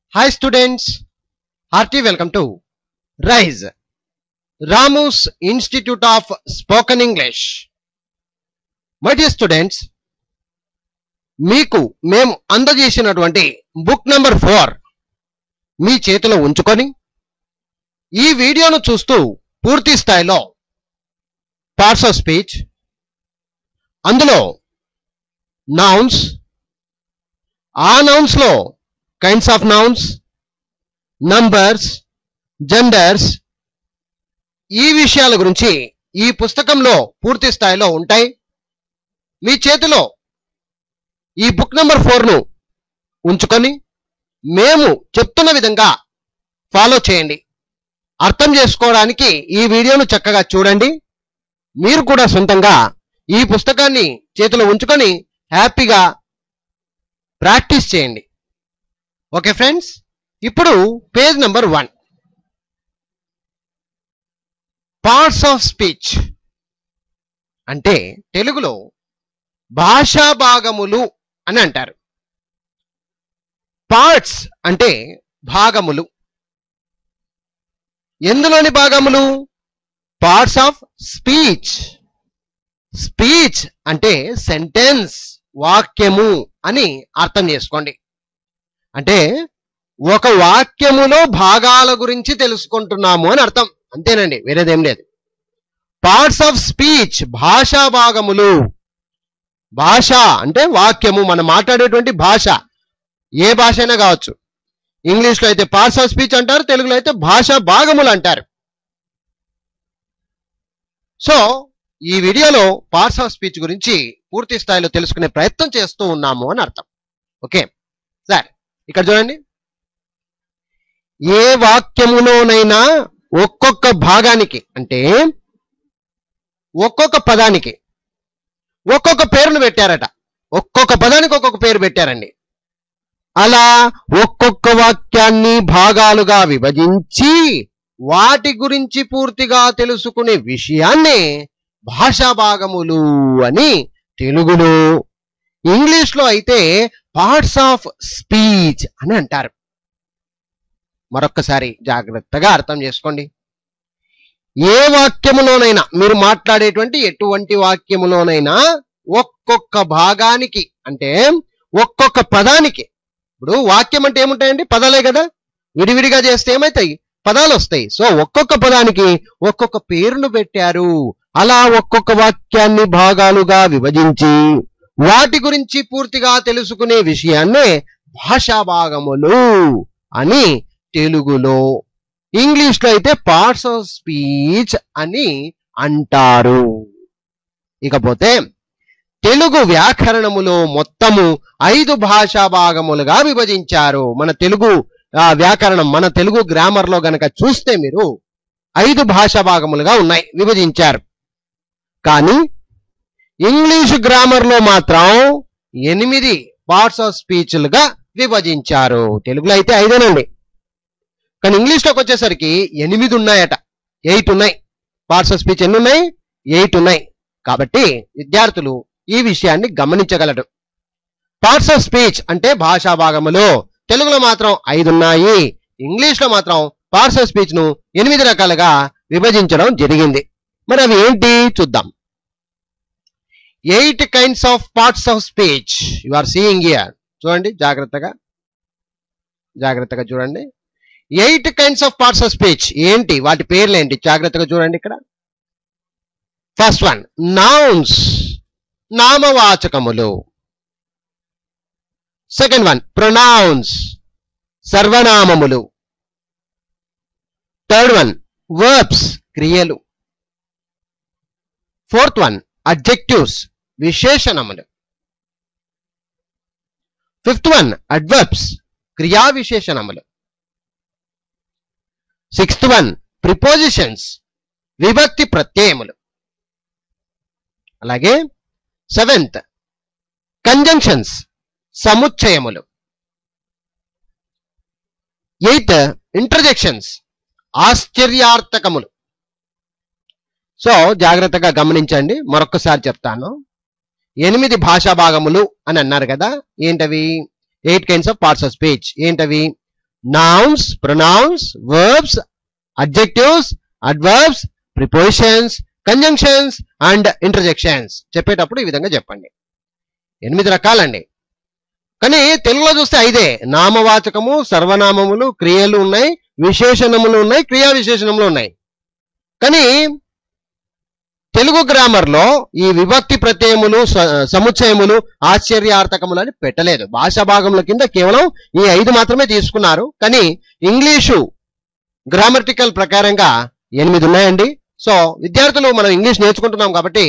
Hi students, hearty welcome to RISE, Ramu's Institute of Spoken English. My dear students, మీకు మేము అందజేసినటువంటి book number four మీ చేతిలో ఉంచుకొని ఈ వీడియోను చూస్తూ పూర్తి స్థాయిలో పార్ట్స్ ఆఫ్ స్పీచ్ అందులో నౌన్స్ ఆ నౌన్స్ లో kinds of nouns numbers genders ఈ విషయాల గురించి ఈ పుస్తకంలో పూర్తి స్థాయిలో ఉంటాయి మీ చేతిలో ఈ బుక్ నెంబర్ ను ఉంచుకొని మేము చెప్తున్న విధంగా ఫాలో చేయండి అర్థం చేసుకోవడానికి ఈ వీడియోను చక్కగా చూడండి మీరు కూడా సొంతంగా ఈ పుస్తకాన్ని చేతిలో ఉంచుకొని హ్యాపీగా ప్రాక్టీస్ చేయండి ఓకే ఫ్రెండ్స్ ఇప్పుడు page number one parts of speech అంటే తెలుగులో భాషా భాగములు అని అంటారు పార్ట్స్ అంటే భాగములు ఎందులోని భాగములు పార్ట్స్ ఆఫ్ స్పీచ్ స్పీచ్ అంటే సెంటెన్స్ వాక్యము అని అర్థం చేసుకోండి అంటే ఒక వాక్యములో భాగాల గురించి తెలుసుకుంటున్నాము అని అర్థం అంతేనండి వేరేదేం లేదు పార్ట్స్ ఆఫ్ స్పీచ్ భాషా భాగములు భాష అంటే వాక్యము మనం మాట్లాడేటువంటి భాష ఏ భాష అయినా కావచ్చు ఇంగ్లీష్లో అయితే పార్ట్స్ ఆఫ్ స్పీచ్ అంటారు తెలుగులో అయితే భాషా భాగములు అంటారు సో ఈ వీడియోలో పార్ట్స్ ఆఫ్ స్పీచ్ గురించి పూర్తి స్థాయిలో తెలుసుకునే ప్రయత్నం చేస్తూ ఉన్నాము అని అర్థం ఓకే సరే ఇక్కడ చూడండి ఏ వాక్యములోనైనా ఒక్కొక్క భాగానికి అంటే ఒక్కొక్క పదానికి ఒక్కొక్క పేరును పెట్టారట ఒక్కొక్క పదానికి ఒక్కొక్క పేరు పెట్టారండి అలా ఒక్కొక్క వాక్యాన్ని భాగాలుగా విభజించి వాటి గురించి పూర్తిగా తెలుసుకునే విషయాన్ని భాషా భాగములు అని తెలుగులో ఇంగ్లీష్ లో అయితే పార్ట్స్ ఆఫ్ స్పీచ్ అని అంటారు మరొక్కసారి జాగ్రత్తగా అర్థం చేసుకోండి ఏ వాక్యములోనైనా మీరు మాట్లాడేటువంటి ఎటువంటి వాక్యములోనైనా ఒక్కొక్క భాగానికి అంటే ఒక్కొక్క పదానికి ఇప్పుడు వాక్యం అంటే ఏముంటాయండి పదాలే కదా విడివిడిగా చేస్తే ఏమవుతాయి పదాలు వస్తాయి సో ఒక్కొక్క పదానికి ఒక్కొక్క పేరును పెట్టారు అలా ఒక్కొక్క వాక్యాన్ని భాగాలుగా విభజించి వాటి గురించి పూర్తిగా తెలుసుకునే విషయాన్నే భాషా భాగములు అని తెలుగులో ఇంగ్లీష్ లో అయితే పార్ట్స్ ఆఫ్ స్పీచ్ అని అంటారు ఇకపోతే తెలుగు వ్యాకరణములో మొత్తము ఐదు భాషా భాగములుగా విభజించారు మన తెలుగు ఆ, వ్యాకరణం మన తెలుగు గ్రామర్ లో గనక చూస్తే మీరు ఐదు భాషా భాగములుగా ఉన్నాయి విభజించారు కానీ ఇంగ్లీష్ గ్రామర్ లో మాత్రం ఎనిమిది పార్ట్స్ ఆఫ్ స్పీచ్లుగా విభజించారు తెలుగులో అయితే ఐదేనండి కానీ ఇంగ్లీష్ లోకి వచ్చేసరికి ఎనిమిది ఉన్నాయట ఎయిట్ ఉన్నాయి పార్ట్స్ ఆఫ్ స్పీచ్ ఎన్ని ఉన్నాయి ఎయిట్ ఉన్నాయి కాబట్టి విద్యార్థులు ఈ విషయాన్ని గమనించగలరు పార్ట్స్ ఆఫ్ స్పీచ్ అంటే భాషా భాగములు తెలుగులో మాత్రం ఐదు ఉన్నాయి ఇంగ్లీష్ లో మాత్రం పార్ట్స్ ఆఫ్ స్పీచ్ ను ఎనిమిది రకాలుగా విభజించడం జరిగింది మరి అవి ఏంటి చూద్దాం eight kinds of parts of speech you are seeing here చూడండి జాగ్రత్తగా జాగ్రత్తగా చూడండి eight kinds of parts of speech ఏంటి వాటి పేర్లు ఏంటి జాగ్రత్తగా చూడండి ఇక్కడ ఫస్ట్ వన్ నౌన్స్ నామవాచకములు సెకండ్ వన్ ప్రొనౌన్స్ సర్వనామములు థర్డ్ వన్ వర్బ్స్ క్రియలు ఫోర్త్ వన్ అడ్జెక్టివ్స్ విశేషణములు ఫిఫ్త్ వన్ అడ్వర్బ్స్ క్రియా విశేషణములు సిక్స్త్ వన్ ప్రిపోజిషన్స్ విభక్తి ప్రత్యయములు అలాగే సెవెంత్ కంజంక్షన్స్ సముచ్చయములు ఎయిత్ ఇంటర్జెక్షన్స్ ఆశ్చర్యార్థకములు సో జాగ్రత్తగా గమనించండి మరొక్కసారి చెప్తాను ఎనిమిది భాషా భాగములు అని అన్నారు కదా ఏంటవి eight kinds of parts of speech ఏంటవి nouns pronouns verbs adjectives adverbs prepositions conjunctions and interjections చెప్పేటప్పుడు ఈ విధంగా చెప్పండి ఎనిమిది రకాలండి కానీ తెలుగులో చూస్తే ఐదే నామవాచకము సర్వనామములు క్రియలు ఉన్నాయి విశేషణములు ఉన్నాయి క్రియా విశేషణములు ఉన్నాయి కానీ తెలుగు గ్రామర్ లో ఈ విభక్తి ప్రత్యయములు స- సముచ్చయములు ఆశ్చర్యార్థకములు అని పెట్టలేదు భాషా భాగముల కింద కేవలం ఈ ఐదు మాత్రమే తీసుకున్నారు కానీ ఇంగ్లీషు గ్రామటికల్ ప్రకారంగా ఎనిమిది ఉన్నాయండి సో విద్యార్థులు మనం ఇంగ్లీష్ నేర్చుకుంటున్నాం కాబట్టి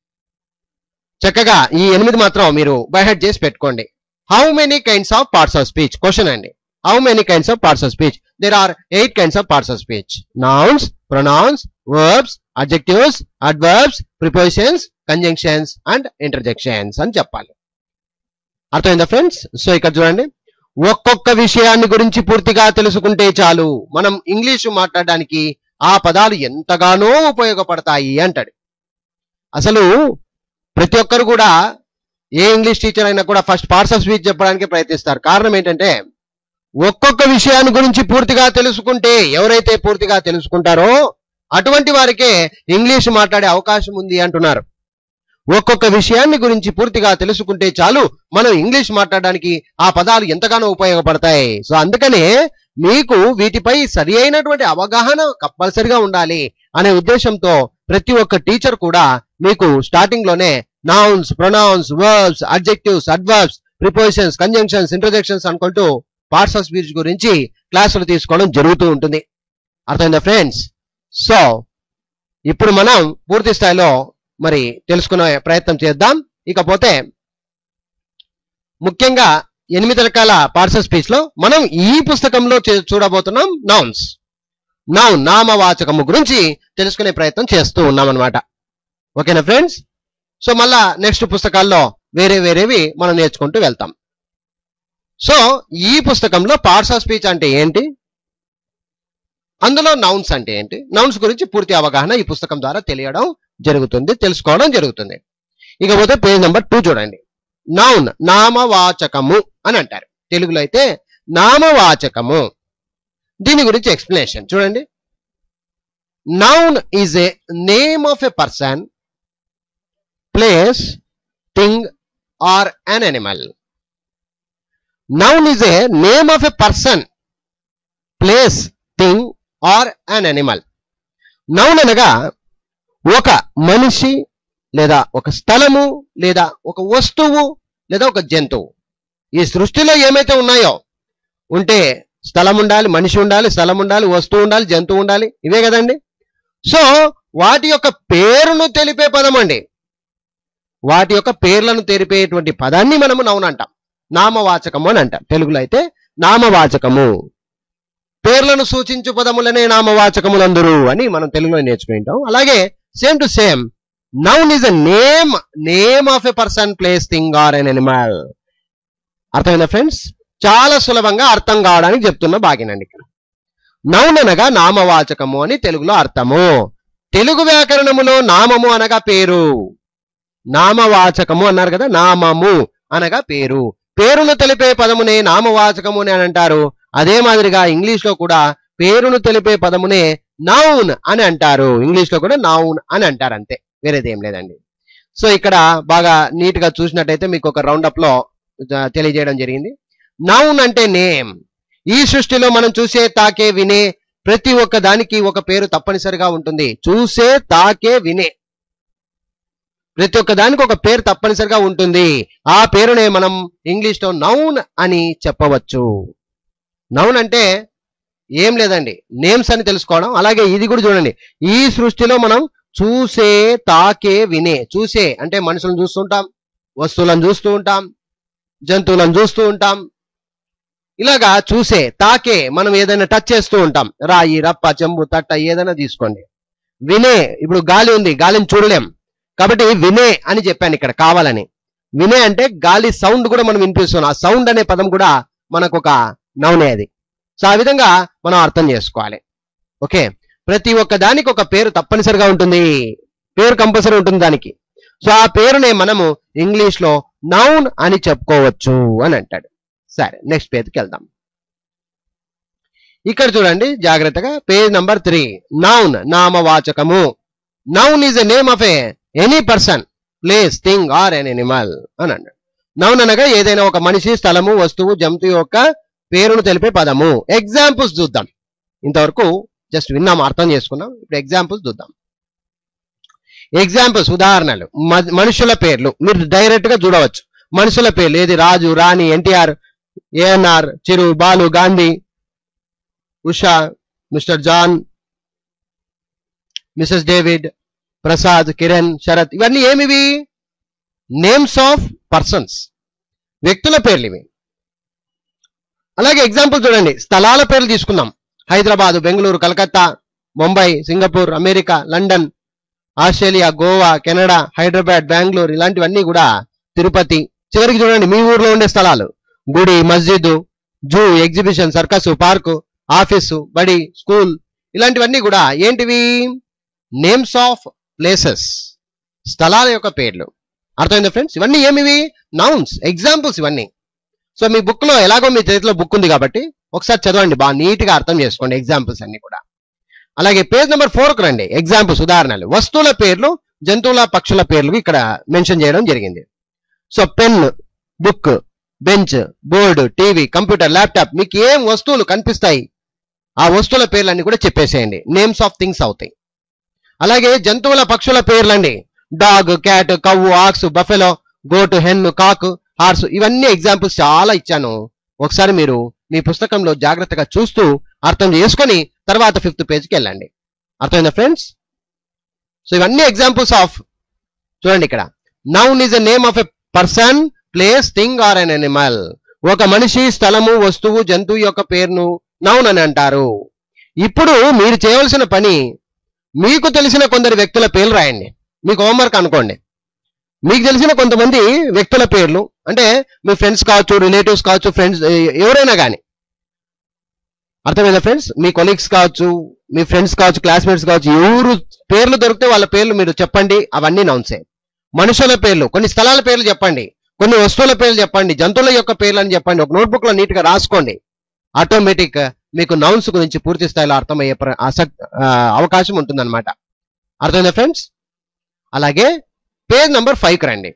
చక్కగా ఈ ఎనిమిది మాత్రం మీరు బైహెడ్ చేసి పెట్టుకోండి how many kinds of parts of speech question అండి how many kinds of parts of speech there are eight kinds of parts of speech nouns pronouns verbs adjectives adverbs prepositions conjunctions and interjections అని చెప్పాలి అర్థమైందా friends so ఇక్కడ చూడండి ఒక్కొక్క విషయాన్ని గురించి పూర్తిగా తెలుసుకుంటే చాలు మనం ఇంగ్లీషు మాట్లాడడానికి ఆ పదాలు ఎంతగానో ఉపయోగపడతాయి అంటాడు అసలు ప్రతి ఒక్కరు కూడా ఏ ఇంగ్లీష్ టీచర్ అయినా కూడా ఫస్ట్ పార్ట్స్ ఆఫ్ స్పీచ్ చెప్పడానికి ప్రయత్నిస్తారు కారణం ఏంటంటే ఒక్కొక్క విషయాన్ని గురించి పూర్తిగా తెలుసుకుంటే ఎవరైతే పూర్తిగా తెలుసుకుంటారో అటువంటి వారికే ఇంగ్లీష్ మాట్లాడే అవకాశం ఉంది అంటున్నారు ఒక్కొక్క విషయాన్ని గురించి పూర్తిగా తెలుసుకుంటే చాలు మనం ఇంగ్లీష్ మాట్లాడడానికి ఆ పదాలు ఎంతగానో ఉపయోగపడతాయి సో అందుకనే మీకు వీటిపై సరి అయినటువంటి అవగాహన కంపల్సరిగా ఉండాలి అనే ఉద్దేశంతో ప్రతి ఒక్క టీచర్ కూడా మీకు స్టార్టింగ్ లోనే nouns pronouns verbs adjectives adverbs prepositions conjunctions interjections అనుకుంటూ పార్ట్స్ ఆఫ్ స్పీచ్ గురించి క్లాసులు తీసుకోవడం జరుగుతూ ఉంటుంది అర్థమైందా ఫ్రెండ్స్ సో ఇప్పుడు మనం పూర్తి స్థాయిలో మరి తెలుసుకునే ప్రయత్నం చేద్దాం ఇకపోతే ముఖ్యంగా ఎనిమిది రకాల పార్ట్స్ ఆఫ్ స్పీచ్ లో మనం ఈ పుస్తకంలో చే- చూడబోతున్నాం నౌన్స్ నౌన్ నామవాచకము గురించి తెలుసుకునే ప్రయత్నం చేస్తూ ఉన్నాం అనమాట ఓకేనా ఫ్రెండ్స్ సో మళ్ళా నెక్స్ట్ పుస్తకాల్లో వేరే వేరేవి మనం నేర్చుకుంటూ వెళ్తాం సో ఈ పుస్తకంలో పార్ట్స్ ఆఫ్ స్పీచ్ అంటే ఏంటి అందులో నౌన్స్ అంటే ఏంటి నౌన్స్ గురించి పూర్తి అవగాహన ఈ పుస్తకం ద్వారా తెలియడం జరుగుతుంది తెలుసుకోవడం జరుగుతుంది ఇకపోతే పేజ్ నెంబర్ టూ చూడండి నౌన్ నామవాచకము అని అంటారు తెలుగులో అయితే నామవాచకము దీని గురించి ఎక్స్ప్లెనేషన్ చూడండి noun is a name of a person place thing or an animal noun is a name of a person place thing or an animal noun అనగా ఒక మనిషి లేదా ఒక స్థలము లేదా ఒక వస్తువు లేదా ఒక జంతువు ఈ సృష్టిలో ఏమైతే ఉన్నాయో ఉంటే స్థలం ఉండాలి మనిషి ఉండాలి స్థలం ఉండాలి వస్తువు ఉండాలి జంతువు ఉండాలి ఇవే కదండి సో వాటి యొక్క పేరును తెలిపే పదం అండి వాటి యొక్క పేర్లను తెలిపేటువంటి పదాన్ని మనము నౌన్ అంటాం నామవాచకము అని అంటాం తెలుగులో అయితే నామవాచకము పేర్లను సూచించు పదములనే నామవాచకములందరూ అని మనం తెలుగులో నేర్చుకుంటాం అలాగే same to same noun is a name name of a person place thing or an animal అర్థమైందా ఫ్రెండ్స్ చాలా సులభంగా అర్థం కావడానికి చెప్తున్న బాగినండి ఇక్కడ నౌన్ అనగా నామవాచకము అని తెలుగులో అర్థము తెలుగు వ్యాకరణములో నామము అనగా పేరు నామవాచకము అన్నారు కదా నామము అనగా పేరు పేరును తెలిపే పదమునే నామవాచకము అని అంటారు అదే మాదిరిగా ఇంగ్లీష్ లో కూడా పేరును తెలిపే పదమునే నౌన్ అని అంటారు ఇంగ్లీష్ లో కూడా నౌన్ అని అంటారు అంతే వేరేది ఏం లేదండి సో ఇక్కడ బాగా నీట్ గా చూసినట్టయితే మీకు ఒక రౌండ్ అప్ లో ఆ, తెలియజేయడం జరిగింది నౌన్ అంటే నేమ్ ఈ సృష్టిలో మనం చూసే తాకే వినే ప్రతి ఒక్క దానికి ఒక పేరు తప్పనిసరిగా ఉంటుంది చూసే తాకే వినే ప్రతి ఒక్క దానికి ఒక పేరు తప్పనిసరిగా ఉంటుంది ఆ పేరునే మనం ఇంగ్లీష్ లో నౌన్ అని చెప్పవచ్చు నౌన్ అంటే ఏం లేదండి నేమ్స్ అని తెలుసుకోవడం అలాగే ఇది కూడా చూడండి ఈ సృష్టిలో మనం చూసే తాకే వినే చూసే అంటే మనుషులను చూస్తుంటాం వస్తువులను చూస్తూ ఉంటాం జంతువులను చూస్తూ ఉంటాం ఇలాగా చూసే తాకే మనం ఏదైనా టచ్ చేస్తూ ఉంటాం రాయి రప్ప చెంబు తట్ట ఏదైనా తీసుకోండి వినే ఇప్పుడు గాలి ఉంది గాలిని చూడలేం కాబట్టి వినే అని చెప్పాను ఇక్కడ కావాలని వినే అంటే గాలి సౌండ్ కూడా మనం వినిపిస్తున్నాం ఆ సౌండ్ అనే పదం కూడా మనకు ఒక నౌనే అది సో ఆ విధంగా మనం అర్థం చేసుకోవాలి ఓకే ప్రతి ఒక్క దానికి ఒక పేరు తప్పనిసరిగా ఉంటుంది పేరు కంపల్సరీ ఉంటుంది దానికి సో ఆ పేరునే మనము ఇంగ్లీష్ లో నౌన్ అని చెప్పుకోవచ్చు అని అంటాడు సరే నెక్స్ట్ పేజ్కి వెళ్దాం ఇక్కడ చూడండి జాగ్రత్తగా పేజ్ నంబర్ త్రీ నౌన్ నామవాచకము noun is a name of a any person place thing or an animal అని అన్నాడు నౌన్ అనగా ఏదైనా ఒక మనిషి స్థలము వస్తువు జంతువు యొక్క పేరును తెలిపే పదము ఎగ్జాంపుల్స్ చూద్దాం ఇంతవరకు జస్ట్ విన్నాం అర్థం చేసుకున్నాం ఇప్పుడు ఎగ్జాంపుల్స్ చూద్దాం ఎగ్జాంపుల్స్ ఉదాహరణలు మ- మనుషుల పేర్లు మీరు డైరెక్ట్ గా చూడవచ్చు మనుషుల పేర్లు ఏది Raju Rani NTR ANR Chiru Balu Gandhi Usha Mr John Mrs David Prasad Kiran Sharath ఇవన్నీ ఏమివి నేమ్స్ ఆఫ్ పర్సన్స్ వ్యక్తుల పేర్లు ఇవి అలాగే ఎగ్జాంపుల్ చూడండి స్థలాల పేర్లు తీసుకుందాం Hyderabad Bengaluru Calcutta Mumbai Singapore America London Australia Goa Canada Hyderabad Bengaluru ఇలాంటివన్నీ కూడా తిరుపతి చివరికి చూడండి మీ ఊర్లో ఉండే స్థలాలు గుడి మస్జిద్ zoo exhibition circus park office బడి స్కూల్ ఇలాంటివన్నీ కూడా ఏంటివి నేమ్స్ ఆఫ్ ప్లేసెస్ స్థలాల యొక్క పేర్లు అర్థమైందా ఫ్రెండ్స్ ఇవన్నీ ఏమివి నౌన్స్ ఎగ్జాంపుల్స్ ఇవన్నీ సో మీ బుక్ లో ఎలాగో మీ చేతిలో బుక్ ఉంది కాబట్టి ఒకసారి చదవండి బాగా నీట్ గా అర్థం చేసుకోండి ఎగ్జాంపుల్స్ అన్ని కూడా అలాగే పేజ్ నెంబర్ ఫోర్ కు రండి ఎగ్జాంపుల్స్ ఉదాహరణలు వస్తువుల పేర్లు జంతువుల పక్షుల పేర్లు ఇక్కడ మెన్షన్ చేయడం జరిగింది so pen book bench board TV computer laptop మీకు ఏం వస్తువులు కనిపిస్తాయి ఆ వస్తువుల పేర్లన్నీ కూడా చెప్పేసేయండి నేమ్స్ ఆఫ్ థింగ్స్ అవుతాయి అలాగే జంతువుల పక్షుల పేర్లండి dog cat cow ox buffalo goat hen cock horse ఇవన్నీ ఎగ్జాంపుల్స్ చాలా ఇచ్చాను ఒకసారి మీరు మీ పుస్తకంలో జాగ్రత్తగా చూస్తూ అర్థం చేసుకొని తర్వాత ఫిఫ్త్ పేజ్కి వెళ్ళండి అర్థమైందా ఫ్రెండ్స్ సో ఇవన్నీ ఎగ్జాంపుల్స్ ఆఫ్ చూడండి ఇక్కడ noun is a name of a person place thing or an animal ఒక మనిషి స్థలము వస్తువు జంతువు యొక్క పేరును నౌన్ అని అంటారు ఇప్పుడు మీరు చేయవలసిన పని మీకు తెలిసిన కొందరు వ్యక్తుల పేర్లు రాయండి మీకు హోంవర్క్ అనుకోండి మీకు తెలిసిన కొంతమంది వ్యక్తుల పేర్లు అంటే మీ ఫ్రెండ్స్ కావచ్చు రిలేటివ్స్ కావచ్చు ఫ్రెండ్స్ ఎవరైనా కానీ అర్థమైందా ఫ్రెండ్స్ మీ కొలీగ్స్ కావచ్చు మీ ఫ్రెండ్స్ కావచ్చు క్లాస్మేట్స్ కావచ్చు ఎవరు పేర్లు దొరికితే వాళ్ళ పేర్లు మీరు చెప్పండి అవన్నీ నౌన్సే మనుషుల పేర్లు కొన్ని స్థలాల పేర్లు చెప్పండి కొన్ని వస్తువుల పేర్లు చెప్పండి జంతువుల యొక్క పేర్లు అని చెప్పండి ఒక నోట్బుక్ లో నీట్ గా రాసుకోండి ఆటోమేటిక్ మీకు నౌన్స్ గురించి పూర్తి స్థాయిలో అర్థమయ్యే ప్ర- ఆసక్తి ఆ, అవకాశం ఉంటుందన్నమాట అర్థమైందా ఫ్రెండ్స్ అలాగే పేజ్ నంబర్ ఫైవ్ కి రండి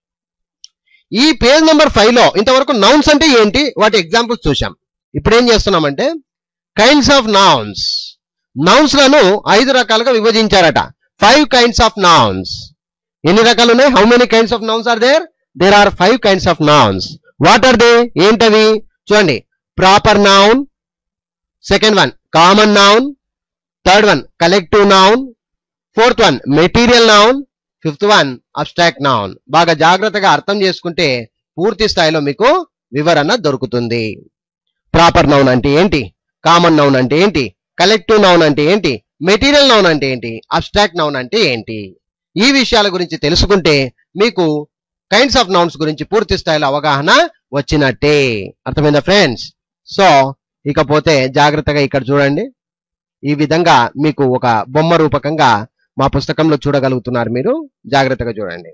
ఈ పేజ్ నంబర్ ఫైవ్ లో ఇంతవరకు నౌన్స్ అంటే ఏంటి వాటి ఎగ్జాంపుల్స్ చూసాం ఇప్పుడు ఏం చేస్తున్నామంటే కైండ్స్ ఆఫ్ నౌన్స్ నౌన్స్ లను ఐదు రకాలుగా విభజించారట ఫైవ్ కైండ్స్ ఆఫ్ నౌన్స్ ఎన్ని రకాలు ఉన్నాయి how many kinds of nouns are there there are five kinds of nouns what are they ఏంటవి చూడండి proper noun second one common noun third one collective noun fourth one material noun fifth one abstract noun బాగా జాగ్రత్తగా అర్థం చేసుకుంటే పూర్తి స్థాయిలో మీకు వివరణ దొరుకుతుంది ప్రాపర్ నౌన్ అంటే ఏంటి కామన్ నౌన్ అంటే ఏంటి కలెక్టివ్ నౌన్ అంటే ఏంటి మెటీరియల్ నౌన్ అంటే ఏంటి అబ్స్ట్రాక్ట్ నౌన్ అంటే ఏంటి ఈ విషయాల గురించి తెలుసుకుంటే మీకు కైండ్స్ ఆఫ్ నౌన్స్ గురించి పూర్తి స్థాయిలో అవగాహన వచ్చినట్టే అర్థమైందా ఫ్రెండ్స్ సో ఇకపోతే జాగ్రత్తగా ఇక్కడ చూడండి ఈ విధంగా మీకు ఒక బొమ్మ రూపకంగా మా పుస్తకంలో చూడగలుగుతున్నారు మీరు జాగ్రత్తగా చూడండి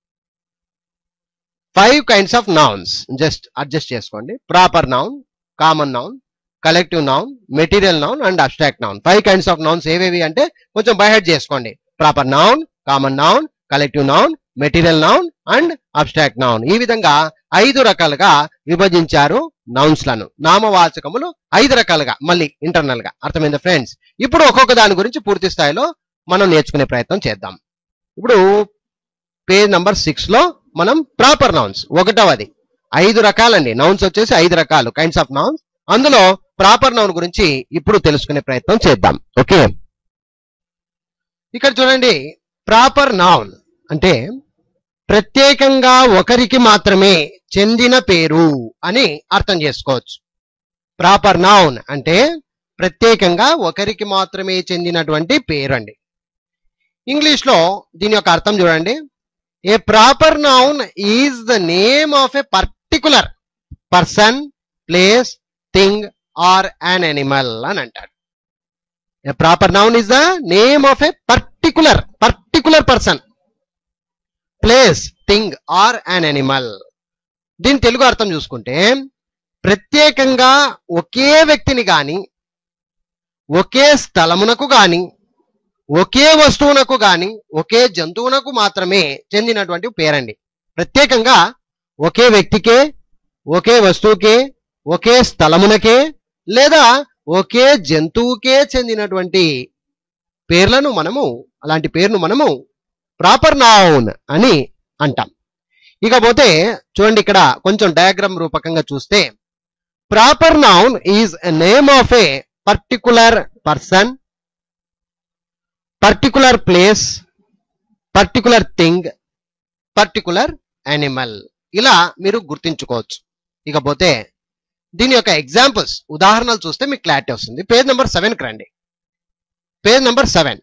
five kinds of nouns just adjust చేసుకోండి proper noun common noun collective noun material noun and abstract noun five kinds of nouns ఏవేవి అంటే కొంచెం బైహెడ్ చేసుకోండి proper noun common noun collective noun material noun and abstract noun ఈ విధంగా ఐదు రకాలుగా విభజించారు నౌన్స్ లను నామవాచకములు ఐదు రకాలుగా మళ్ళీ ఇంటర్నల్ గా అర్థమైందా ఫ్రెండ్స్ ఇప్పుడు ఒక్కొక్క దాని గురించి పూర్తి స్థాయిలో మనం నేర్చుకునే ప్రయత్నం చేద్దాం ఇప్పుడు పేజ్ నంబర్ సిక్స్ లో మనం ప్రాపర్ నౌన్స్ ఒకటవది ఐదు రకాలండి నౌన్స్ వచ్చేసి ఐదు రకాలు కైండ్స్ ఆఫ్ నౌన్స్ అందులో ప్రాపర్ నౌన్ గురించి ఇప్పుడు తెలుసుకునే ప్రయత్నం చేద్దాం ఓకే ఇక్కడ చూడండి ప్రాపర్ నౌన్ అంటే ప్రత్యేకంగా ఒకరికి మాత్రమే చెందిన పేరు అని అర్థం చేసుకోవచ్చు ప్రాపర్ నౌన్ అంటే ప్రత్యేకంగా ఒకరికి మాత్రమే చెందినటువంటి పేరు అండి ఇంగ్లీష్ లో దీని యొక్క అర్థం చూడండి a proper noun is the name of a particular person place thing or an animal అని అంటాడు a proper noun is the name of a particular particular person place thing or an animal దీని తెలుగు అర్థం చూసుకుంటే ప్రత్యేకంగా ఒకే వ్యక్తిని గాని ఒకే స్థలమునకు గాని ఒకే వస్తువునకు గాని ఒకే జంతువునకు మాత్రమే చెందినటువంటి పేరండి ప్రత్యేకంగా ఒకే వ్యక్తికే ఒకే వస్తువుకే ఒకే స్థలమునకే లేదా ఒకే జంతువుకే చెందినటువంటి పేర్లను మనము అలాంటి పేరును మనము ప్రాపర్ నౌన్ అని అంటాం ఇకపోతే చూడండి ఇక్కడ కొంచెం డయాగ్రామ్ రూపకంగా చూస్తే proper noun is name of a particular person particular place particular thing particular animal ఇలా మీరు గుర్తించుకోవచ్చు ఇకపోతే దీని యొక్క ఎగ్జాంపుల్స్ ఉదాహరణలు చూస్తే మీకు క్లారిటీ వస్తుంది పేజ్ నెంబర్ సెవెన్కి రండి page number seven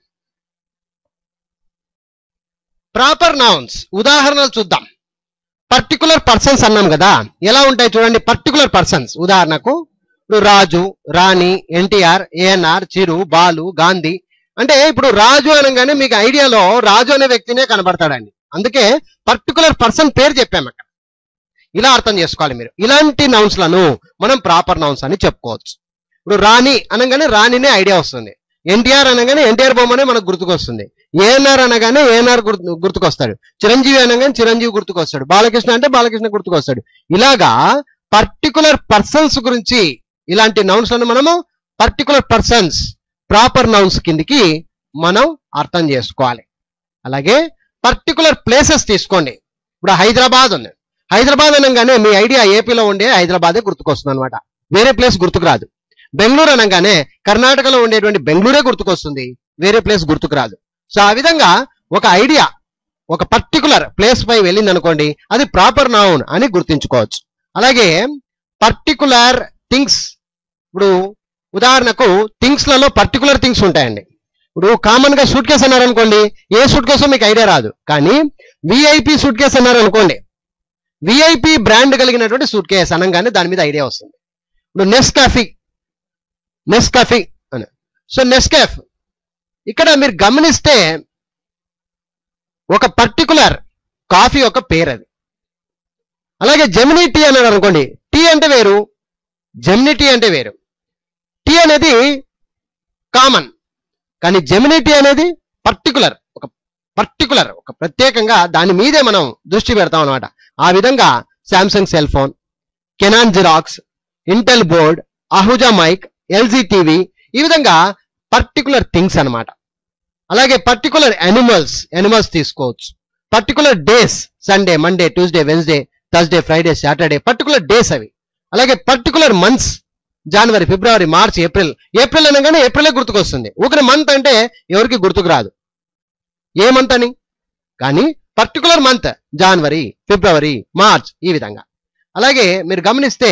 proper nouns ఉదాహరణలు చూద్దాం పర్టికులర్ పర్సన్స్ అన్నాం కదా ఎలా ఉంటాయి చూడండి పర్టికులర్ పర్సన్స్ ఉదాహరణకు ఇప్పుడు రాజు రాణి ఎన్టీఆర్ ఏఎన్ఆర్ చిరు బాలు గాంధీ అంటే ఇప్పుడు రాజు అనగానే మీకు ఐడియాలో రాజు అనే వ్యక్తినే కనబడతాడండి అందుకే పర్టికులర్ పర్సన్ పేరు చెప్పాము అక్కడ ఇలా అర్థం చేసుకోవాలి మీరు ఇలాంటి నౌన్స్ లను మనం ప్రాపర్ నౌన్స్ అని చెప్పుకోవచ్చు ఇప్పుడు రాణి అనగానే రాణినే ఐడియా వస్తుంది ఎన్టీఆర్ అనగానే ఎన్టీఆర్ బొమ్మనే మనకు గుర్తుకొస్తుంది ఏఎన్ఆర్ అనగానే ఏఎన్ఆర్ గుర్తు గుర్తుకొస్తాడు చిరంజీవి అనగానే చిరంజీవి గుర్తుకొస్తాడు బాలకృష్ణ అంటే బాలకృష్ణ గుర్తుకొస్తాడు ఇలాగా పర్టికులర్ పర్సన్స్ గురించి ఇలాంటి నౌన్స్ లను మనము పర్టికులర్ పర్సన్స్ ప్రాపర్ నౌన్స్ కిందికి మనం అర్థం చేసుకోవాలి అలాగే పర్టికులర్ ప్లేసెస్ తీసుకోండి ఇప్పుడు హైదరాబాద్ ఉంది హైదరాబాద్ అనగానే మీ ఐడియా ఏపీలో ఉండే హైదరాబాదే గుర్తుకొస్తుంది అనమాట వేరే ప్లేస్ గుర్తుకు రాదు బెంగళూరు అనగానే కర్ణాటకలో ఉండేటువంటి బెంగళూరే గుర్తుకొస్తుంది వేరే ప్లేస్ గుర్తుకు రాదు సో ఆ విధంగా ఒక ఐడియా ఒక పర్టికులర్ ప్లేస్ పై వెళ్ళింది అనుకోండి అది ప్రాపర్ నౌన్ అని గుర్తించుకోవచ్చు అలాగే పర్టికులర్ థింగ్స్ ఇప్పుడు ఉదాహరణకు థింగ్స్ లలో పర్టికులర్ థింగ్స్ ఉంటాయండి ఇప్పుడు కామన్ గా సూట్ కేసు అన్నారు అనుకోండి ఏ సూట్ కేసో మీకు ఐడియా రాదు కానీ విఐపి సూట్ కేసు అన్నారు అనుకోండి విఐపి బ్రాండ్ కలిగినటువంటి సూట్ కేస్ అనగానే దాని మీద ఐడియా వస్తుంది ఇప్పుడు నెస్ కాఫీ నెస్ కాఫీ అని సో నెస్కాఫ్ ఇక్కడ మీరు గమనిస్తే ఒక పర్టికులర్ కాఫీ యొక్క పేరు అది అలాగే జెమినీ టీ అన్నారు అనుకోండి టీ అంటే వేరు జెమినీ టీ అంటే వేరు టీ అనేది కామన్ కానీ జెమినీ టీ అనేది పర్టికులర్ ఒక పర్టికులర్ ఒక ప్రత్యేకంగా దాని మీదే మనం దృష్టి పెడతాం అనమాట ఆ విధంగా Samsung cell phone Canon Xerox Intel board Ahuja mic LG TV ఈ విధంగా పర్టికులర్ థింగ్స్ అన్నమాట అలాగే పర్టికులర్ యానిమల్స్ యానిమల్స్ తీసుకోవచ్చు particular days Sunday Monday Tuesday Wednesday Thursday Friday Saturday particular days అవి అలాగే particular months January February March April April అనగానే ఏప్రిలే గుర్తుకొస్తుంది ఊరికే మంత్ అంటే ఎవరికి గుర్తుకు రాదు ఏ మంత్ అని కానీ particular month January February March ఈ విధంగా అలాగే మీరు గమనిస్తే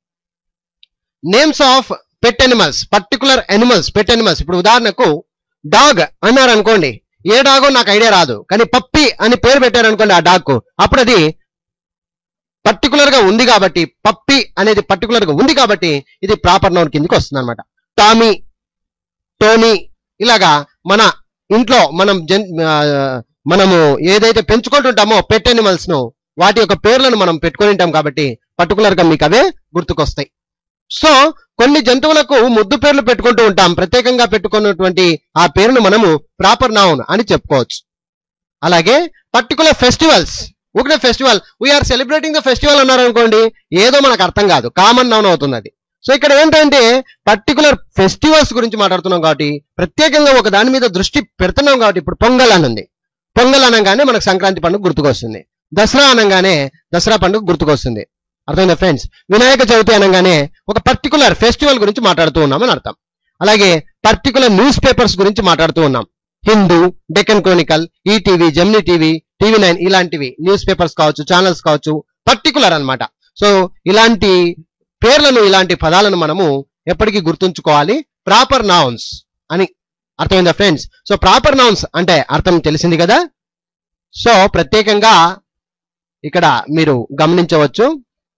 names of pet animals particular animals pet animals ఇప్పుడు ఉదాహరణకు డాగ్ అన్నారు అనుకోండి ఏ డాగో నాకు ఐడియా రాదు కానీ పప్పి అని పేరు పెట్టారు అనుకోండి ఆ డాగ్ కు అప్పుడు అది పర్టికులర్ గా ఉంది కాబట్టి పప్పి అనేది పర్టికులర్ గా ఉంది కాబట్టి ఇది ప్రాపర్ నౌన్ కిందకి వస్తుంది అనమాట టామీ టోనీ ఇలాగా మన ఇంట్లో మనం జన్ ఆ, మనము ఏదైతే పెంచుకుంటుంటామో పెట్ ఎనిమల్స్ ను వాటి యొక్క పేర్లను మనం పెట్టుకొని ఉంటాం కాబట్టి పర్టికులర్ గా మీకు అవే గుర్తుకొస్తాయి సో కొన్ని జంతువులకు ముద్దు పేర్లు పెట్టుకుంటూ ఉంటాం ప్రత్యేకంగా పెట్టుకున్నటువంటి ఆ పేరును మనము ప్రాపర్ నౌన్ అని చెప్పుకోవచ్చు అలాగే పర్టికులర్ ఫెస్టివల్స్ ఒకటే festival we're celebrating the festival అన్నారు అనుకోండి ఏదో మనకు అర్థం కాదు కామన్ నౌన్ అవుతుంది అది సో ఇక్కడ ఏంటంటే పర్టికులర్ ఫెస్టివల్స్ గురించి మాట్లాడుతున్నాం కాబట్టి ప్రత్యేకంగా ఒక దాని మీద దృష్టి పెడుతున్నాం కాబట్టి ఇప్పుడు పొంగల్ అని ఉంది పొంగల్ అనగానే మనకు సంక్రాంతి పండుగ గుర్తుకొస్తుంది దసరా అనగానే దసరా పండుగ గుర్తుకొస్తుంది అర్థమైందా ఫ్రెండ్స్ వినాయక చవితి అనగానే ఒక పర్టికులర్ ఫెస్టివల్ గురించి మాట్లాడుతూ ఉన్నామని అర్థం అలాగే పర్టికులర్ న్యూస్ పేపర్స్ గురించి మాట్లాడుతూ ఉన్నాం Hindu Deccan Chronicle ETV Gemini TV TV nine ఇలాంటివి న్యూస్ పేపర్స్ కావచ్చు ఛానల్స్ కావచ్చు పర్టికులర్ అన్నమాట సో ఇలాంటి పేర్లను ఇలాంటి పదాలను మనము ఎప్పటికీ గుర్తుంచుకోవాలి ప్రాపర్ నౌన్స్ అని అర్థమైందా ఫ్రెండ్స్ సో ప్రాపర్ నౌన్స్ అంటే అర్థం తెలిసింది కదా సో ప్రత్యేకంగా ఇక్కడ మీరు గమనించవచ్చు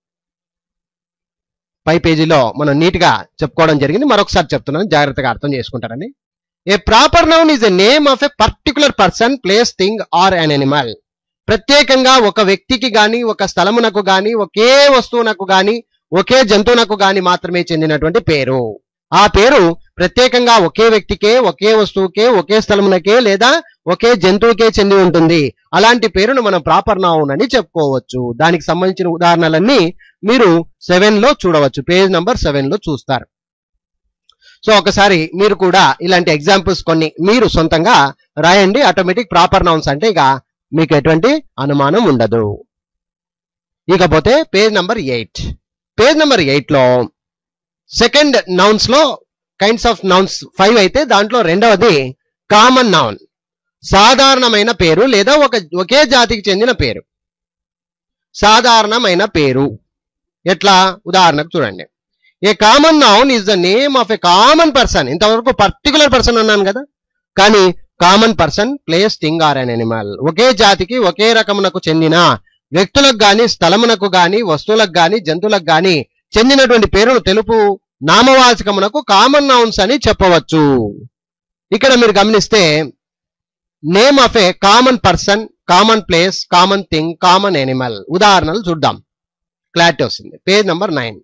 పై పేజీలో మనం నీట్ గా చెప్పుకోవడం జరిగింది మరొకసారి చెప్తున్నాను జాగ్రత్తగా అర్థం చేసుకుంటారని a proper noun is a name of a particular person place thing or an animal ప్రత్యేకంగా ఒక వ్యక్తికి గాని ఒక స్థలమునకు గాని ఒకే వస్తువునకు గాని ఒకే జంతువునకు గాని మాత్రమే చెందినటువంటి పేరు ఆ పేరు ప్రత్యేకంగా ఒకే వ్యక్తికే ఒకే వస్తువుకే ఒకే స్థలమునకే లేదా ఒకే జంతువుకే చెంది ఉంటుంది అలాంటి పేరును మనం ప్రాపర్ నౌన్ అని చెప్పుకోవచ్చు దానికి సంబంధించిన ఉదాహరణలన్నీ మీరు సెవెన్ లో చూడవచ్చు పేజ్ నంబర్ సెవెన్ లో చూస్తారు సో ఒకసారి మీరు కూడా ఇలాంటి ఎగ్జాంపుల్స్ కొన్ని మీరు సొంతంగా రాయండి ఆటోమేటిక్ ప్రాపర్ నౌన్స్ అంటే ఇక మీకు ఎటువంటి అనుమానం ఉండదు ఇకపోతే page number eight page number eight లో సెకండ్ నౌన్స్ లో కైండ్స్ ఆఫ్ నౌన్స్ ఫైవ్ అయితే దాంట్లో రెండవది కామన్ నౌన్ సాధారణమైన పేరు లేదా ఒక ఒకే జాతికి చెందిన పేరు సాధారణమైన పేరు ఎట్లా ఉదాహరణకు చూడండి a common noun is the name of a common person ఇంతవరకు పర్టికులర్ పర్సన్ అన్నాను కదా కానీ common person place thing or an animal ఒకే జాతికి ఒకే రకమునకు చెందిన వ్యక్తులకు గాని స్థలమునకు గాని వస్తువులకు గాని జంతువులకు గాని చెందినటువంటి పేరును తెలుపు నామవాచకమునకు కామన్ నౌన్స్ అని చెప్పవచ్చు ఇక్కడ మీరు గమనిస్తే name of a common person common place common thing common animal ఉదాహరణలు చూద్దాం క్లారిటీ వస్తుంది page number nine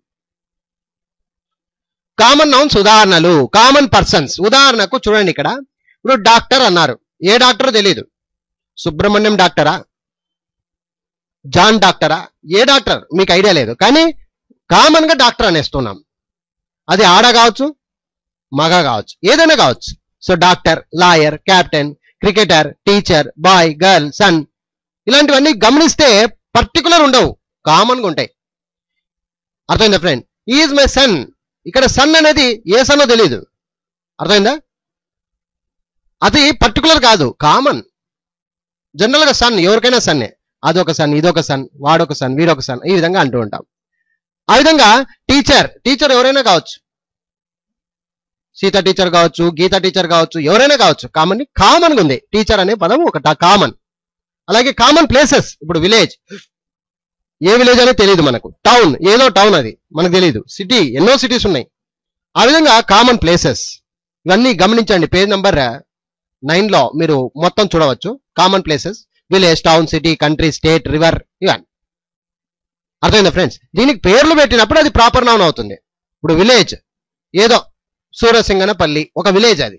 common nouns ఉదాహరణలు కామన్ పర్సన్స్ ఉదాహరణకు చూడండి ఇక్కడ ఇప్పుడు డాక్టర్ అన్నారు ఏ డాక్టర్ తెలియదు సుబ్రహ్మణ్యం డాక్టరా జాన్ డాక్టరా ఏ డాక్టర్ మీకు ఐడియా లేదు కానీ కామన్ గా డాక్టర్ అనేస్తున్నాం అది ఆడ కావచ్చు మగ కావచ్చు ఏదైనా కావచ్చు so doctor lawyer captain cricketer teacher boy girl son ఇలాంటివన్నీ గమనిస్తే పర్టికులర్ ఉండవు కామన్ గా ఉంటాయి అర్థమైందా ఫ్రెండ్ ఈజ్ మై సన్ ఇక్కడ సన్ అనేది ఏ సన్నో తెలియదు అర్థమైందా అది పర్టికులర్ కాదు కామన్ జనరల్ గా సన్ ఎవరికైనా సన్నే అదొక సన్ ఇదొక సన్ వాడొక సన్ వీడొక సన్ ఈ విధంగా అంటూ ఉంటాం ఆ విధంగా టీచర్ టీచర్ ఎవరైనా కావచ్చు సీత టీచర్ కావచ్చు గీత టీచర్ కావచ్చు ఎవరైనా కావచ్చు కామన్ కామన్ గా ఉంది టీచర్ అనే పదం ఒక కామన్ అలాగే కామన్ ప్లేసెస్ ఇప్పుడు విలేజ్ ఏ విలేజ్ అనేది తెలియదు మనకు టౌన్ ఏదో టౌన్ అది మనకు తెలియదు సిటీ ఎన్నో సిటీస్ ఉన్నాయి ఆ విధంగా కామన్ ప్లేసెస్ ఇవన్నీ గమనించండి పేజ్ నంబర్ నైన్ లో మీరు మొత్తం చూడవచ్చు common places village town city country state river ఇవన్నీ అర్థమైందా ఫ్రెండ్స్ దీనికి పేర్లు పెట్టినప్పుడు అది ప్రాపర్ నౌన్ అవుతుంది ఇప్పుడు విలేజ్ ఏదో సూరసింగనపల్లి ఒక విలేజ్ అది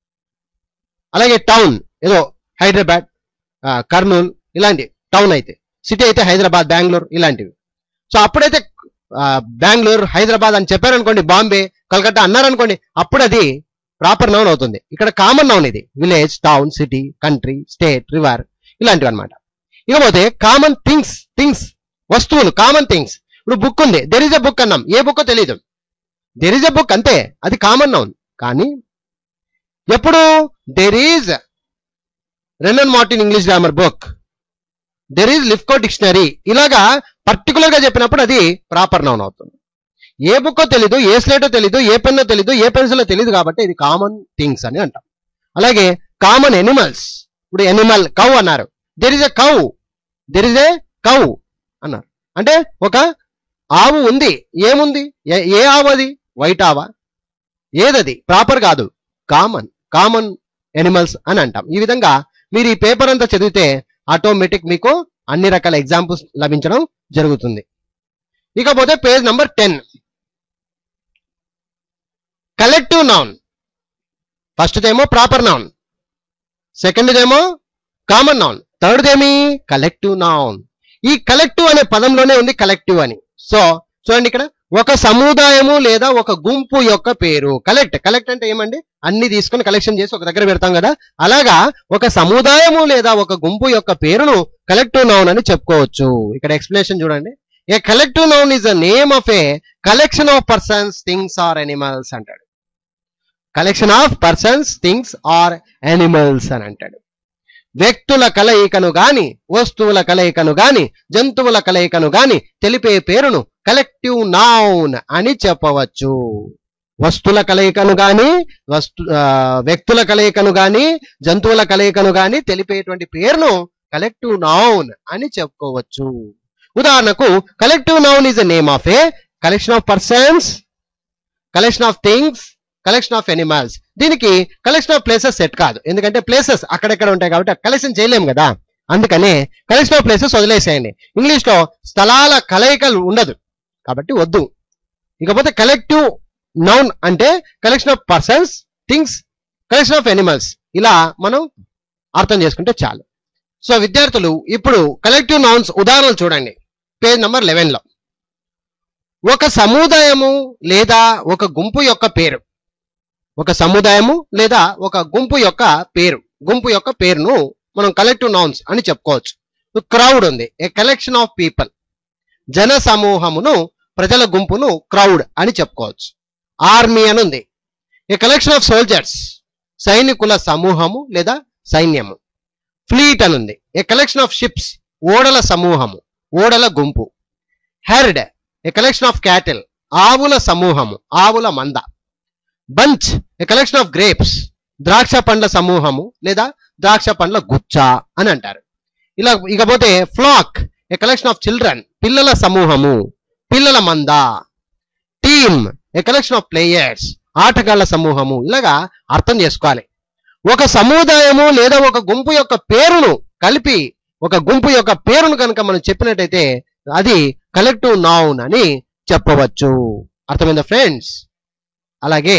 అలాగే టౌన్ ఏదో హైదరాబాద్ ఆ, కర్నూలు ఇలాంటి టౌన్ అయితే సిటీ అయితే హైదరాబాద్ బెంగళూరు ఇలాంటివి సో అప్పుడైతే ఆ, బెంగళూరు హైదరాబాద్ అని చెప్పారనుకోండి బాంబే కలకత్తా అన్నారనుకోండి అప్పుడు అది ప్రాపర్ నౌన్ అవుతుంది ఇక్కడ కామన్ నౌన్ ఇది village town city country state river ఇలాంటివి అనమాట ఇకపోతే కామన్ థింగ్స్ థింగ్స్ వస్తువులు కామన్ థింగ్స్ ఇప్పుడు బుక్ ఉంది దెర్ ఇస్ ఎ బుక్ అన్నాం ఏ బుక్ తెలియదు దెర్ ఇస్ ఎ బుక్ అంతే అది కామన్ నౌన్ కానీ ఎప్పుడు there is Wren Martin English grammar book there is Lifco dictionary ఇలాగా పర్టికులర్ గా చెప్పినప్పుడు అది ప్రాపర్ నౌన్ అవుతుంది ఏ బుక్కో తెలీదు ఏ స్లేటో తెలీదు ఏ పెన్నో తెలీదు ఏ పెన్సిలో తెలీదు కాబట్టి ఇది కామన్ థింగ్స్ అని అంటాం అలాగే కామన్ ఎనిమల్స్ ఇప్పుడు ఎనిమల్ కౌ అన్నారు there is a cow there is a cow అన్నారు అంటే ఒక ఆవు ఉంది ఏముంది ఏ- ఏ ఆవు అది వైట్ ఆవా ఏదది ప్రాపర్ కాదు కామన్ కామన్ ఎనిమల్స్ అని అంటాం ఈ విధంగా మీరు ఈ పేపర్ అంతా చదివితే ఆటోమేటిక్ మీకు అన్ని రకాల ఎగ్జాంపుల్స్ లభించడం జరుగుతుంది ఇకపోతే page number ten collective noun first ఏమో ప్రాపర్ నౌన్ సెకండ్ ఏమో కామన్ నౌన్ థర్డ్ ఏమి కలెక్టివ్ నౌన్ ఈ కలెక్టివ్ అనే పదంలోనే ఉంది కలెక్టివ్ అని సో చూడండి ఇక్కడ ఒక సముదాయము లేదా ఒక గుంపు యొక్క పేరు కలెక్ట్ కలెక్ట్ అంటే ఏమండి అన్ని తీసుకొని కలెక్షన్ చేసి ఒక దగ్గర పెడతాం కదా అలాగా ఒక సముదాయము లేదా ఒక గుంపు యొక్క పేరును కలెక్టివ్ నౌన్ అని చెప్పుకోవచ్చు ఇక్కడ ఎక్స్ప్లెనేషన్ చూడండి a collective noun is the name of a collection of persons things or animals అంటాడు collection of persons things or animals అని అంటాడు వ్యక్తుల కలయికను గాని వస్తువుల కలయికను గాని జంతువుల కలయికను గాని తెలిపే పేరును కలెక్టివ్ నౌన్ అని చెప్పవచ్చు వస్తువుల కలయికను గాని వస్తు ఆ, వ్యక్తుల కలయికను గాని జంతువుల కలయికను గాని తెలిపేటువంటి పేరును కలెక్టివ్ నౌన్ అని చెప్పుకోవచ్చు ఉదాహరణకు collective noun is the name of a collection of persons collection of things collection of animals దీనికి కలెక్షన్ ఆఫ్ ప్లేసెస్ సెట్ కాదు ఎందుకంటే ప్లేసెస్ అక్కడెక్కడ ఉంటాయి కాబట్టి కలెక్షన్ చేయలేము కదా అందుకనే కలెక్షన్ ఆఫ్ ప్లేసెస్ వదిలేసేయండి ఇంగ్లీష్ లో స్థలాల కలయికలు ఉండదు కాబట్టి వద్దు ఇకపోతే కలెక్టివ్ నౌన్ అంటే collection of persons things collection of animals ఇలా మనం అర్థం చేసుకుంటే చాలు సో విద్యార్థులు ఇప్పుడు కలెక్టివ్ నౌన్స్ ఉదాహరణలు చూడండి పేజ్ నంబర్ లెవెన్ లో ఒక సముదాయము లేదా ఒక గుంపు యొక్క పేరు ఒక సముదాయము లేదా ఒక గుంపు యొక్క పేరు గుంపు యొక్క పేరును మనం కలెక్టివ్ నౌన్స్ అని చెప్పుకోవచ్చు క్రౌడ్ ఉంది ఏ కలెక్షన్ ఆఫ్ పీపుల్ జన సమూహమును ప్రజల గుంపును క్రౌడ్ అని చెప్పుకోవచ్చు ఆర్మీ అని ఉంది ఏ కలెక్షన్ ఆఫ్ సోల్జర్స్ సైనికుల సమూహము లేదా సైన్యము ఫ్లీట్ అని ఉంది ఏ కలెక్షన్ ఆఫ్ షిప్స్ ఓడల సమూహము ఓడల గుంపు herd a collection of cattle ఆవుల సమూహము ఆవుల మంద bunch a collection of grapes ద్రాక్ష పండ్ల సమూహము లేదా ద్రాక్ష పండ్ల గుచ్చ అని అంటారు ఇలా ఇకపోతే flock a collection of children పిల్లల సమూహము పిల్లల మంద team a collection of players ఆటగాళ్ల సమూహము ఇలాగా అర్థం చేసుకోవాలి ఒక సముదాయము లేదా ఒక గుంపు యొక్క పేరును కలిపి ఒక గుంపు యొక్క పేరును కనుక మనం చెప్పినట్టయితే అది కలెక్టివ్ నౌన్ అని చెప్పవచ్చు అర్థమైందా ఫ్రెండ్స్ అలాగే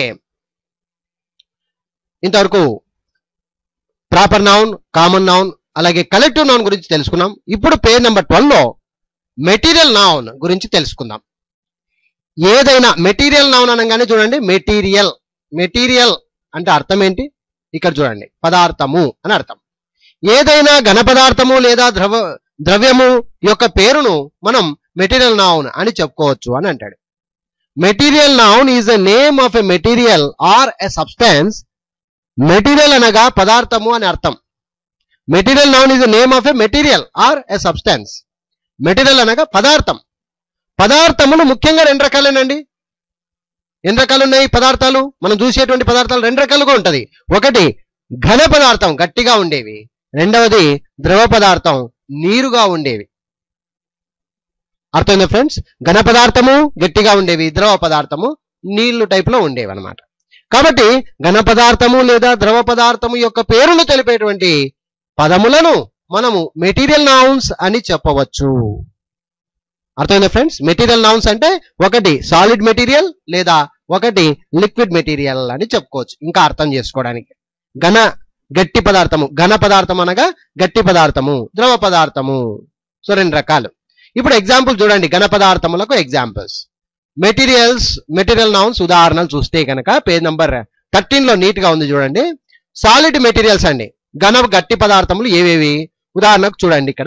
ఇంతవరకు ప్రాపర్ నౌన్ కామన్ నౌన్ అలాగే కలెక్టివ్ నౌన్ గురించి తెలుసుకున్నాం ఇప్పుడు పేజ్ నెంబర్ ట్వెల్వ్ లో మెటీరియల్ నౌన్ గురించి తెలుసుకుందాం ఏదైనా మెటీరియల్ నౌన్ అనగానే చూడండి మెటీరియల్ మెటీరియల్ అంటే అర్థం ఏంటి ఇక్కడ చూడండి పదార్థము అని అర్థం ఏదైనా ఘన పదార్థము లేదా ద్రవ ద్రవ్యము యొక్క పేరును మనం మెటీరియల్ నౌన్ అని చెప్పుకోవచ్చు అని అంటాడు material noun is a name of a material or a substance material అనగా పదార్థము అని అర్థం material noun is a name of a material or a substance material అనగా పదార్థం పదార్థములు ముఖ్యంగా రెండు రకాలేనండి ఎన్ని రకాలు ఉన్నాయి పదార్థాలు మనం చూసేటువంటి పదార్థాలు రెండు రకాలుగా ఉంటది ఒకటి ఘన పదార్థం గట్టిగా ఉండేవి రెండవది ద్రవ పదార్థం నీరుగా ఉండేవి అర్థమైందా ఫ్రెండ్స్ ఘన పదార్థము గట్టిగా ఉండేవి ద్రవ పదార్థము నీళ్లు టైప్ లో ఉండేవి అనమాట కాబట్టి ఘన పదార్థము లేదా ద్రవ పదార్థము యొక్క పేరును తెలిపేటువంటి పదములను మనము మెటీరియల్ నౌన్స్ అని చెప్పవచ్చు అర్థమైందా ఫ్రెండ్స్ మెటీరియల్ నౌన్స్ అంటే ఒకటి సాలిడ్ మెటీరియల్ లేదా ఒకటి లిక్విడ్ మెటీరియల్ అని చెప్పుకోవచ్చు ఇంకా అర్థం చేసుకోవడానికి ఘన గట్టి పదార్థము ఘన పదార్థం అనగా గట్టి పదార్థము ద్రవ పదార్థము సో రెండు రకాలు ఇప్పుడు ఎగ్జాంపుల్ చూడండి ఘన పదార్థములకు ఎగ్జాంపుల్స్ మెటీరియల్స్ మెటీరియల్ నౌన్స్ ఉదాహరణలు చూస్తే కనుక పేజ్ నంబర్ థర్టీన్ లో నీట్ గా ఉంది చూడండి సాలిడ్ మెటీరియల్స్ అండి ఘన గట్టి పదార్థములు ఏవేవి ఉదాహరణకు చూడండి ఇక్కడ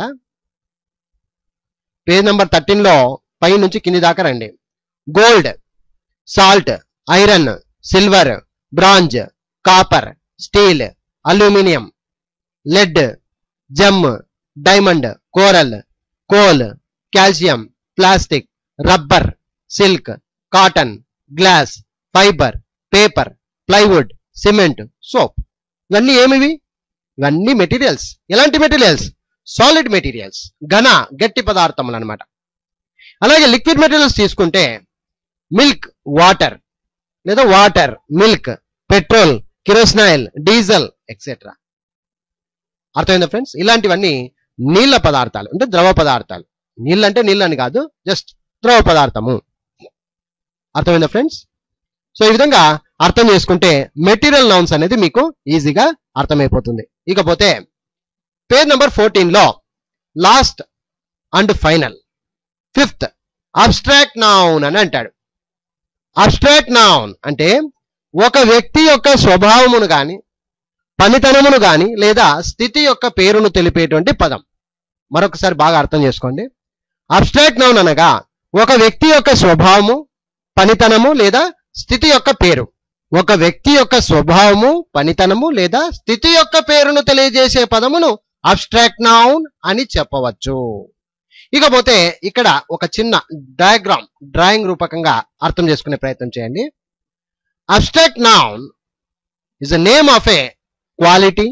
పేజ్ నెంబర్ థర్టీన్ లో పై నుంచి కింది దాకా రండి gold salt iron silver bronze copper steel aluminium lead gem diamond coral coal calcium plastic rubber silk cotton glass fibre paper plywood cement soap ఇవన్నీ ఏమివి ఇవన్నీ మెటీరియల్స్ ఎలాంటి మెటీరియల్స్ సాలిడ్ మెటీరియల్స్ ఘన గట్టి పదార్థములు అనమాట అలాగే లిక్విడ్ మెటీరియల్స్ తీసుకుంటే మిల్క్ వాటర్ లేదా water milk petrol kerosene oil diesel etcetera అర్థమైందా ఫ్రెండ్స్ ఇలాంటివన్నీ నీళ్ళ పదార్థాలు అంటే ద్రవ పదార్థాలు నీళ్ళు అంటే నీళ్ళు అని కాదు జస్ట్ ద్రవ పదార్థము అర్థమైందా ఫ్రెండ్స్ సో ఈ విధంగా అర్థం చేసుకుంటే మెటీరియల్ నౌన్స్ అనేది మీకు ఈజీగా అర్థమైపోతుంది ఇకపోతే పేజ్ నెంబర్ ఫోర్టీన్ లో last and final fifth abstract noun అని అంటాడు అబ్స్ట్రాక్ట్ నౌన్ అంటే ఒక వ్యక్తి యొక్క స్వభావమును గాని పనితనమును గాని లేదా స్థితి యొక్క పేరును తెలిపేటువంటి పదం మరొకసారి బాగా అర్థం చేసుకోండి అబ్స్ట్రాక్ట్ నౌన్ అనగా ఒక వ్యక్తి యొక్క స్వభావము పనితనము లేదా స్థితి యొక్క పేరు ఒక వ్యక్తి యొక్క స్వభావము పనితనము లేదా స్థితి యొక్క పేరును తెలియజేసే పదమును అబ్స్ట్రాక్ట్ నౌన్ అని చెప్పవచ్చు ఇకపోతే ఇక్కడ ఒక చిన్న డయాగ్రామ్ డ్రాయింగ్ రూపకంగా అర్థం చేసుకునే ప్రయత్నం చేయండి abstract noun is a name of a quality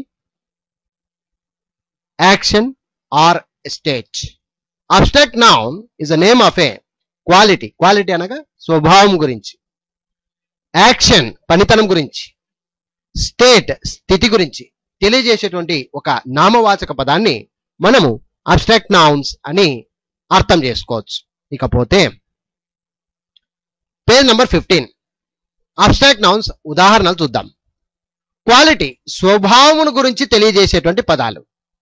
action or state abstract noun is a name of a quality quality అనగా స్వభావం గురించి యాక్షన్ పనితనం గురించి స్టేట్ స్థితి గురించి తెలియజేసేటువంటి ఒక నామవాచక పదాన్ని మనము అబ్స్ట్రాక్ట్ నౌన్స్ అని అర్థం చేసుకోవచ్చు ఇకపోతే page number fifteen abstract nouns ఉదాహరణలు చూద్దాం క్వాలిటీ స్వభావమును గురించి తెలియజేసేటువంటి పదాలు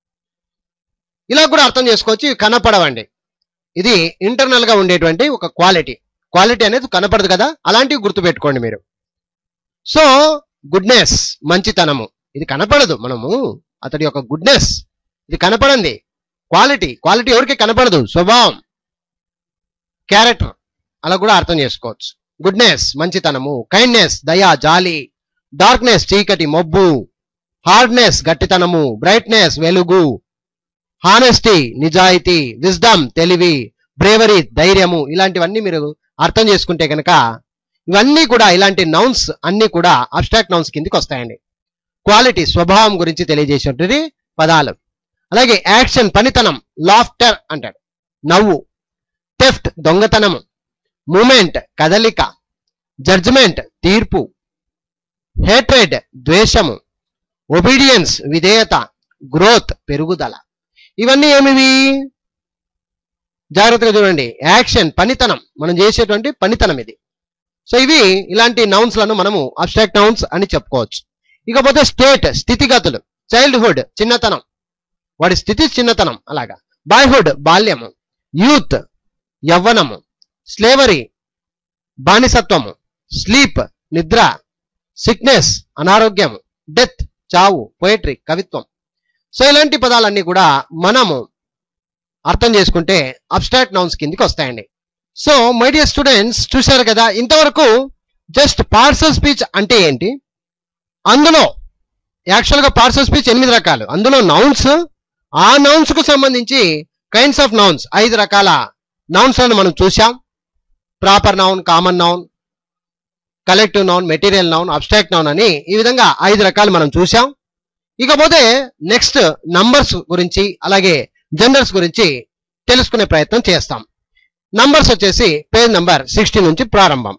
ఇలా కూడా అర్థం చేసుకోవచ్చు ఇవి కనపడవండి ఇది ఇంటర్నల్ గా ఉండేటువంటి ఒక క్వాలిటీ క్వాలిటీ అనేది కనపడదు కదా అలాంటివి గుర్తుపెట్టుకోండి మీరు సో గుడ్నెస్ మంచితనము ఇది కనపడదు మనము అతడి యొక్క గుడ్నెస్ ఇది కనపడంది క్వాలిటీ క్వాలిటీ ఎవరికి కనపడదు స్వభావం క్యారెక్టర్ అలా కూడా అర్థం చేసుకోవచ్చు గుడ్నెస్ మంచితనము కైండ్నెస్ దయ జాలి డార్క్నెస్ చీకటి మబ్బు హార్డ్నెస్ గట్టితనము బ్రైట్నెస్ వెలుగు హానెస్టీ నిజాయితీ విజ్డమ్ తెలివి బ్రేవరీ ధైర్యము ఇలాంటివన్నీ మీరు అర్థం చేసుకుంటే కనుక ఇవన్నీ కూడా ఇలాంటి నౌన్స్ అన్ని కూడా అబ్స్ట్రాక్ట్ నౌన్స్ కిందికి వస్తాయండి క్వాలిటీ స్వభావం గురించి తెలియజేసేటువంటి పదాలు అలాగే యాక్షన్ పనితనం లాఫ్టర్ అంటాడు నవ్వు టెఫ్ట్ దొంగతనము మూమెంట్ కదలిక జడ్జ్మెంట్ తీర్పు హేట్రెడ్ ద్వేషము ఒబీడియన్స్ విధేయత గ్రోత్ పెరుగుదల ఇవన్నీ ఏమివి జాగ్రత్తగా చూడండి యాక్షన్ పనితనం మనం చేసేటువంటి పనితనం ఇది సో ఇవి ఇలాంటి నౌన్స్ లను మనము అబ్స్ట్రాక్ట్ నౌన్స్ అని చెప్పుకోవచ్చు ఇకపోతే స్టేట్ స్థితిగతులు చైల్డ్హుడ్ చిన్నతనం వాడి స్థితి చిన్నతనం అలాగా బాయ్హుడ్ బాల్యము యూత్ యవ్వనము స్లేవరీ బానిసత్వము స్లీప్ నిద్ర సిక్నెస్ అనారోగ్యము డెత్ చావు పోయట్రీ కవిత్వం సో ఇలాంటి పదాలన్నీ కూడా మనము అర్థం చేసుకుంటే అబ్స్ట్రాక్ట్ నౌన్స్ కిందికి వస్తాయండి సో మై డియర్ స్టూడెంట్స్ చూశారు కదా ఇంతవరకు జస్ట్ పార్సల్ స్పీచ్ అంటే ఏంటి అందులో యాక్చువల్గా పార్సల్ స్పీచ్ ఎనిమిది రకాలు అందులో నౌన్స్ ఆ నౌన్స్ కు సంబంధించి కైండ్స్ ఆఫ్ నౌన్స్ ఐదు రకాల నౌన్స్ లను మనం చూసాం proper noun common noun collective noun material noun abstract noun అని ఈ విధంగా ఐదు రకాలు మనం చూసాం ఇకపోతే నెక్స్ట్ నంబర్స్ గురించి అలాగే జెండర్స్ గురించి తెలుసుకునే ప్రయత్నం చేస్తాం నంబర్స్ వచ్చేసి పేజ్ నంబర్ సిక్స్టీన్ నుంచి ప్రారంభం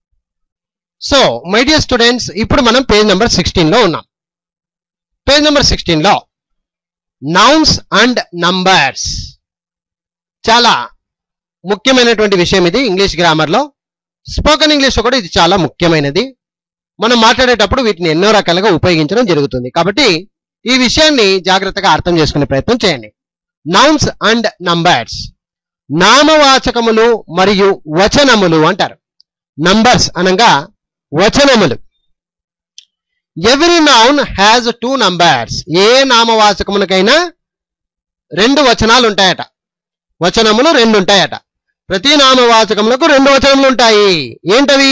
సో మై డియర్ స్టూడెంట్స్ ఇప్పుడు మనం పేజ్ నెంబర్ సిక్స్టీన్ లో ఉన్నాం పేజ్ నెంబర్ సిక్స్టీన్ లో నౌన్స్ అండ్ నంబర్స్ చాలా ముఖ్యమైనటువంటి విషయం ఇది ఇంగ్లీష్ గ్రామర్ లో స్పోకెన్ ఇంగ్లీష్ లో కూడా ఇది చాలా ముఖ్యమైనది మనం మాట్లాడేటప్పుడు వీటిని ఎన్నో రకాలుగా ఉపయోగించడం జరుగుతుంది కాబట్టి ఈ విషయాన్ని జాగ్రత్తగా అర్థం చేసుకునే ప్రయత్నం చేయండి నౌన్స్ అండ్ నంబర్స్ నామవాచకములు మరియు వచనములు అంటారు నంబర్స్ అనగా వచనములు every noun has two numbers ఏ నామవాచకములకైనా రెండు వచనాలు ఉంటాయట వచనములు రెండు ఉంటాయట ప్రతి నామవాచకములకు రెండు వచనములు ఉంటాయి ఏంటవి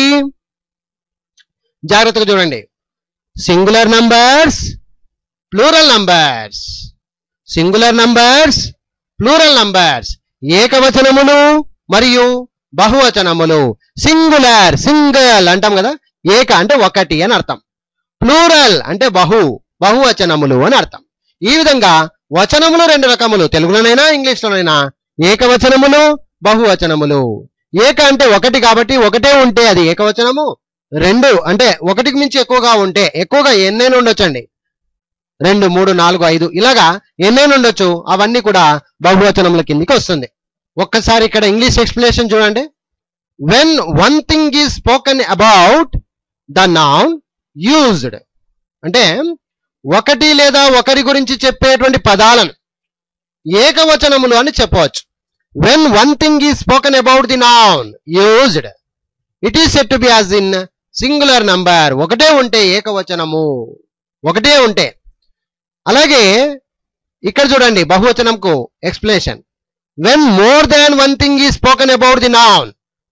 జాగ్రత్తగా చూడండి singular numbers plural numbers singular numbers plural numbers ఏకవచనములు మరియు బహువచనములు సింగులర్ సింగల్ అంటాం కదా ఏక అంటే ఒకటి అని అర్థం ప్లూరల్ అంటే బహు బహువచనములు అని అర్థం ఈ విధంగా వచనములు రెండు రకములు తెలుగులోనైనా ఇంగ్లీష్లోనైనా ఏకవచనములు బహువచనములు ఏక అంటే ఒకటి కాబట్టి ఒకటే ఉంటే అది ఏకవచనము రెండు అంటే ఒకటికి మించి ఎక్కువగా ఉంటే ఎక్కువగా ఎన్నైనా ఉండొచ్చండి రెండు మూడు నాలుగు ఐదు ఇలాగా ఎన్నైనా ఉండొచ్చు అవన్నీ కూడా బహువచనముల కిందికి వస్తుంది ఒక్కసారి ఇక్కడ ఇంగ్లీష్ ఎక్స్ప్లెనేషన్ చూడండి when one thing is spoken about the noun used అంటే ఒకటి లేదా ఒకరి గురించి చెప్పేటువంటి పదాలను ఏకవచనములు అని చెప్పవచ్చు when one thing is spoken about the noun used it is said to be as in singular number ఒకటే ఉంటే ఏకవచనము ఒకటే ఉంటే అలాగే ఇక్కడ చూడండి బహువచనంకు explanation when more than one thing is spoken about the noun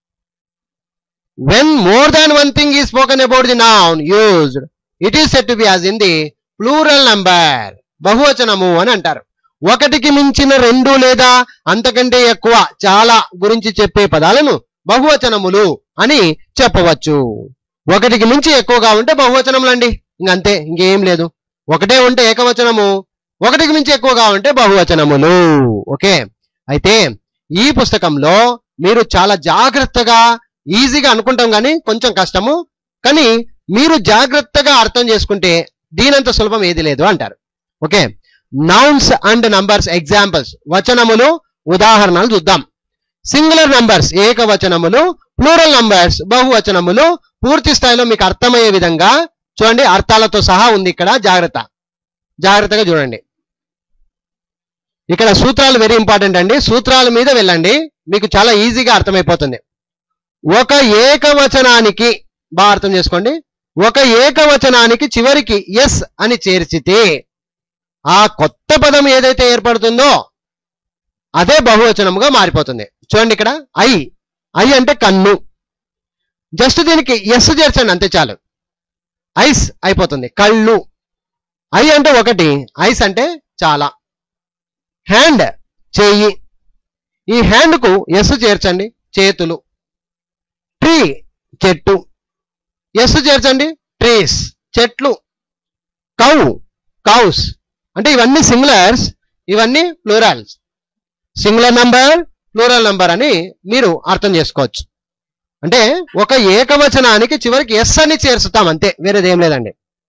when more than one thing is spoken about the noun used it is said to be as in the plural number బహువచనము అని అంటారు ఒకటికి మించిన రెండు లేదా అంతకంటే ఎక్కువ చాలా గురించి చెప్పే పదాలను బహువచనములు అని చెప్పవచ్చు ఒకటికి మించి ఎక్కువగా ఉంటే బహువచనములండి ఇంకంతే ఇంకేం లేదు ఒకటే ఉంటే ఏకవచనము ఒకటికి మించి ఎక్కువగా ఉంటే బహువచనములు ఓకే అయితే ఈ పుస్తకంలో మీరు చాలా జాగ్రత్తగా ఈజీగా అనుకుంటాం కానీ కొంచెం కష్టము కానీ మీరు జాగ్రత్తగా అర్థం చేసుకుంటే దీనంత సులభం ఏది లేదు అంటారు okay nouns and numbers examples వచనములు ఉదాహరణలు చూద్దాం సింగులర్ నంబర్స్ ఏకవచనములు ప్లూరల్ నంబర్స్ బహువచనములు పూర్తి స్థాయిలో మీకు అర్థమయ్యే విధంగా చూడండి అర్థాలతో సహా ఉంది ఇక్కడ జాగ్రత్త జాగ్రత్తగా చూడండి ఇక్కడ సూత్రాలు వెరీ ఇంపార్టెంట్ అండి సూత్రాల మీద వెళ్ళండి మీకు చాలా ఈజీగా అర్థమైపోతుంది ఒక ఏకవచనానికి బాగా అర్థం చేసుకోండి ఒక ఏకవచనానికి చివరికి ఎస్ అని చేర్చితే ఆ కొత్త పదం ఏదైతే ఏర్పడుతుందో అదే బహువచనముగా మారిపోతుంది చూడండి ఇక్కడ ఐ ఐ అంటే కన్ను జస్ట్ దీనికి ఎస్ చేర్చండి అంతే చాలు ఐస్ అయిపోతుంది కళ్ళు ఐ అంటే ఒకటి ఐస్ అంటే చాలా హ్యాండ్ చెయ్యి ఈ హ్యాండ్ కు ఎస్ చేర్చండి చేతులు ట్రీ చెట్టు ఎస్ చేర్చండి ట్రీస్ చెట్లు కౌ కౌస్ అంటే ఇవన్నీ సింగులర్స్ ఇవన్నీ plurals singular number plural number అని మీరు అర్థం చేసుకోవచ్చు అంటే ఒక ఏకవచనానికి చివరికి ఎస్ అని చేర్చుతాం అంతే వేరేది ఏం లేదండి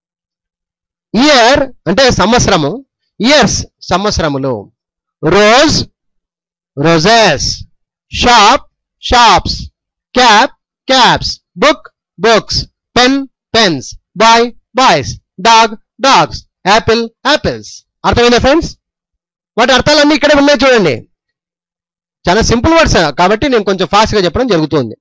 ఇయర్ అంటే సంవత్సరము ఇయర్స్ సంవత్సరములు rose roses shop shops cap caps book books pen pens boy boys dog dogs apple apples అర్థమైందా ఫ్రెండ్స్ వాటి అర్థాలన్నీ ఇక్కడే ఉన్నాయి చూడండి చాలా సింపుల్ వర్డ్స్ కాబట్టి నేను కొంచెం ఫాస్ట్ గా చెప్పడం జరుగుతుంది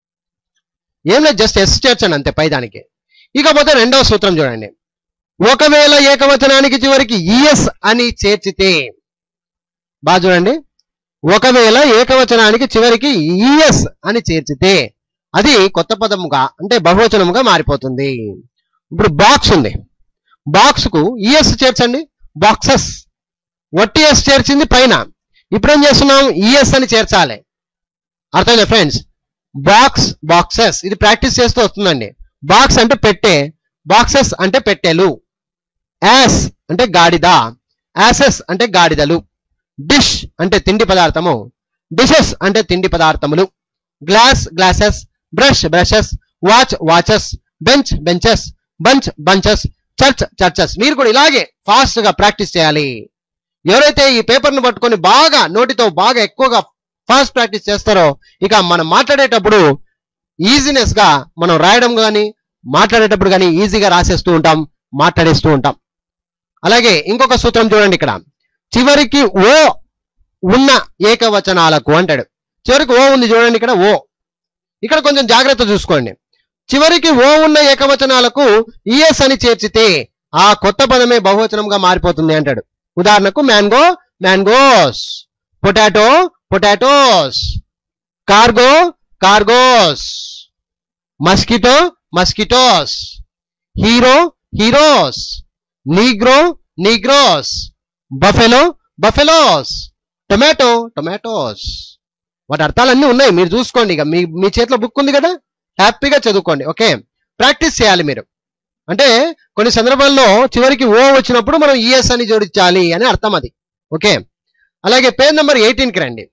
ఏం లేదు జస్ట్ ఎస్ చేర్చండి అంతే పై దానికి ఇకపోతే రెండవ సూత్రం చూడండి ఒకవేళ ఏకవచనానికి చివరికి ఈఎస్ అని చేర్చితే బాగా చూడండి ఒకవేళ ఏకవచనానికి చివరికి ఈఎస్ అని చేర్చితే అది కొత్త పదముగా అంటే బహువచనముగా మారిపోతుంది ఇప్పుడు బాక్స్ ఉంది బాక్స్ కు ఈఎస్ చేర్చండి బాక్సెస్ వట్టి ఎస్ చేర్చింది పైన ఇప్పుడు ఏం చేస్తున్నాం ఈఎస్ అని చేర్చాలి అర్థమైందా ఫ్రెండ్స్ బాక్స్ బాక్సెస్ ఇది ప్రాక్టీస్ చేస్తూ వస్తుందండి బాక్స్ అంటే పెట్టే బాక్సెస్ అంటే పెట్టెలు యాస్ అంటే గాడిద యాసెస్ అంటే గాడిదలు డిష్ అంటే తిండి పదార్థము డిషెస్ అంటే తిండి పదార్థములు glass glasses brush brushes watch watches bench benches bunch bunches church churches మీరు కూడా ఇలాగే ఫాస్ట్ గా ప్రాక్టీస్ చేయాలి ఎవరైతే ఈ పేపర్ ను పట్టుకొని బాగా నోటితో బాగా ఎక్కువగా ఫాస్ట్ ప్రాక్టీస్ చేస్తారో ఇక మనం మాట్లాడేటప్పుడు ఈజీనెస్ గా మనం రాయడం కానీ మాట్లాడేటప్పుడు కానీ ఈజీగా రాసేస్తూ ఉంటాం మాట్లాడేస్తూ ఉంటాం అలాగే ఇంకొక సూత్రం చూడండి ఇక్కడ చివరికి ఓ ఉన్న ఏకవచనాలకు అంటాడు చివరికి ఓ ఉంది చూడండి ఇక్కడ ఓ ఇక్కడ కొంచెం జాగ్రత్త చూసుకోండి చివరికి ఓ ఉన్న ఏకవచనాలకు ఈఎస్ అని చేర్చితే ఆ కొత్త పదమే బహువచనంగా మారిపోతుంది అంటాడు ఉదాహరణకు mango mangoes potato potatoes cargo cargoes mosquito mosquitoes hero heroes negro negroes buffalo buffaloes tomato tomatoes వాటి అర్థాలన్నీ ఉన్నాయి మీరు చూసుకోండి ఇక మీ మీ చేతిలో బుక్ ఉంది కదా హ్యాపీగా చదువుకోండి ఓకే ప్రాక్టీస్ చేయాలి మీరు అంటే కొన్ని సందర్భాల్లో చివరికి ఓ వచ్చినప్పుడు మనం ఈఎస్ అని జోడించాలి అని అర్థం అది ఓకే అలాగే పేజ్ నెంబర్ ఎయిటీన్ కి రండి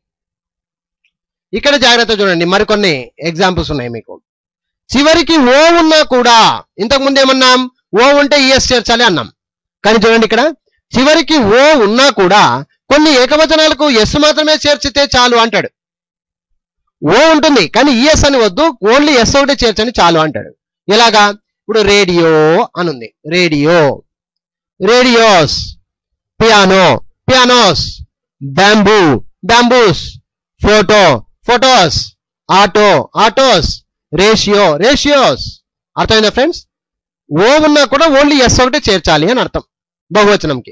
ఇక్కడ జాగ్రత్త చూడండి మరికొన్ని ఎగ్జాంపుల్స్ ఉన్నాయి మీకు చివరికి ఓ ఉన్నా కూడా ఇంతకు ముందు ఏమన్నాం ఓ ఉంటే ఈఎస్ చేర్చాలి అన్నాం కానీ చూడండి ఇక్కడ చివరికి ఓ ఉన్నా కూడా కొన్ని ఏకవచనాలకు ఎస్ మాత్రమే చేర్చితే చాలు అంటాడు ఓ ఉంటుంది కానీ ఈఎస్ అని వద్దు ఓన్లీ ఎస్ ఒకటే చేర్చని చాలు అంటాడు ఎలాగా ఇప్పుడు రేడియో అనుంది radio radios piano pianos bamboo bamboos photo photos auto autos ratio ratios అర్థమైందా ఫ్రెండ్స్ ఓ ఉన్నా కూడా ఓన్లీ ఎస్ ఒకటే చేర్చాలి అని అర్థం బహువచనంకి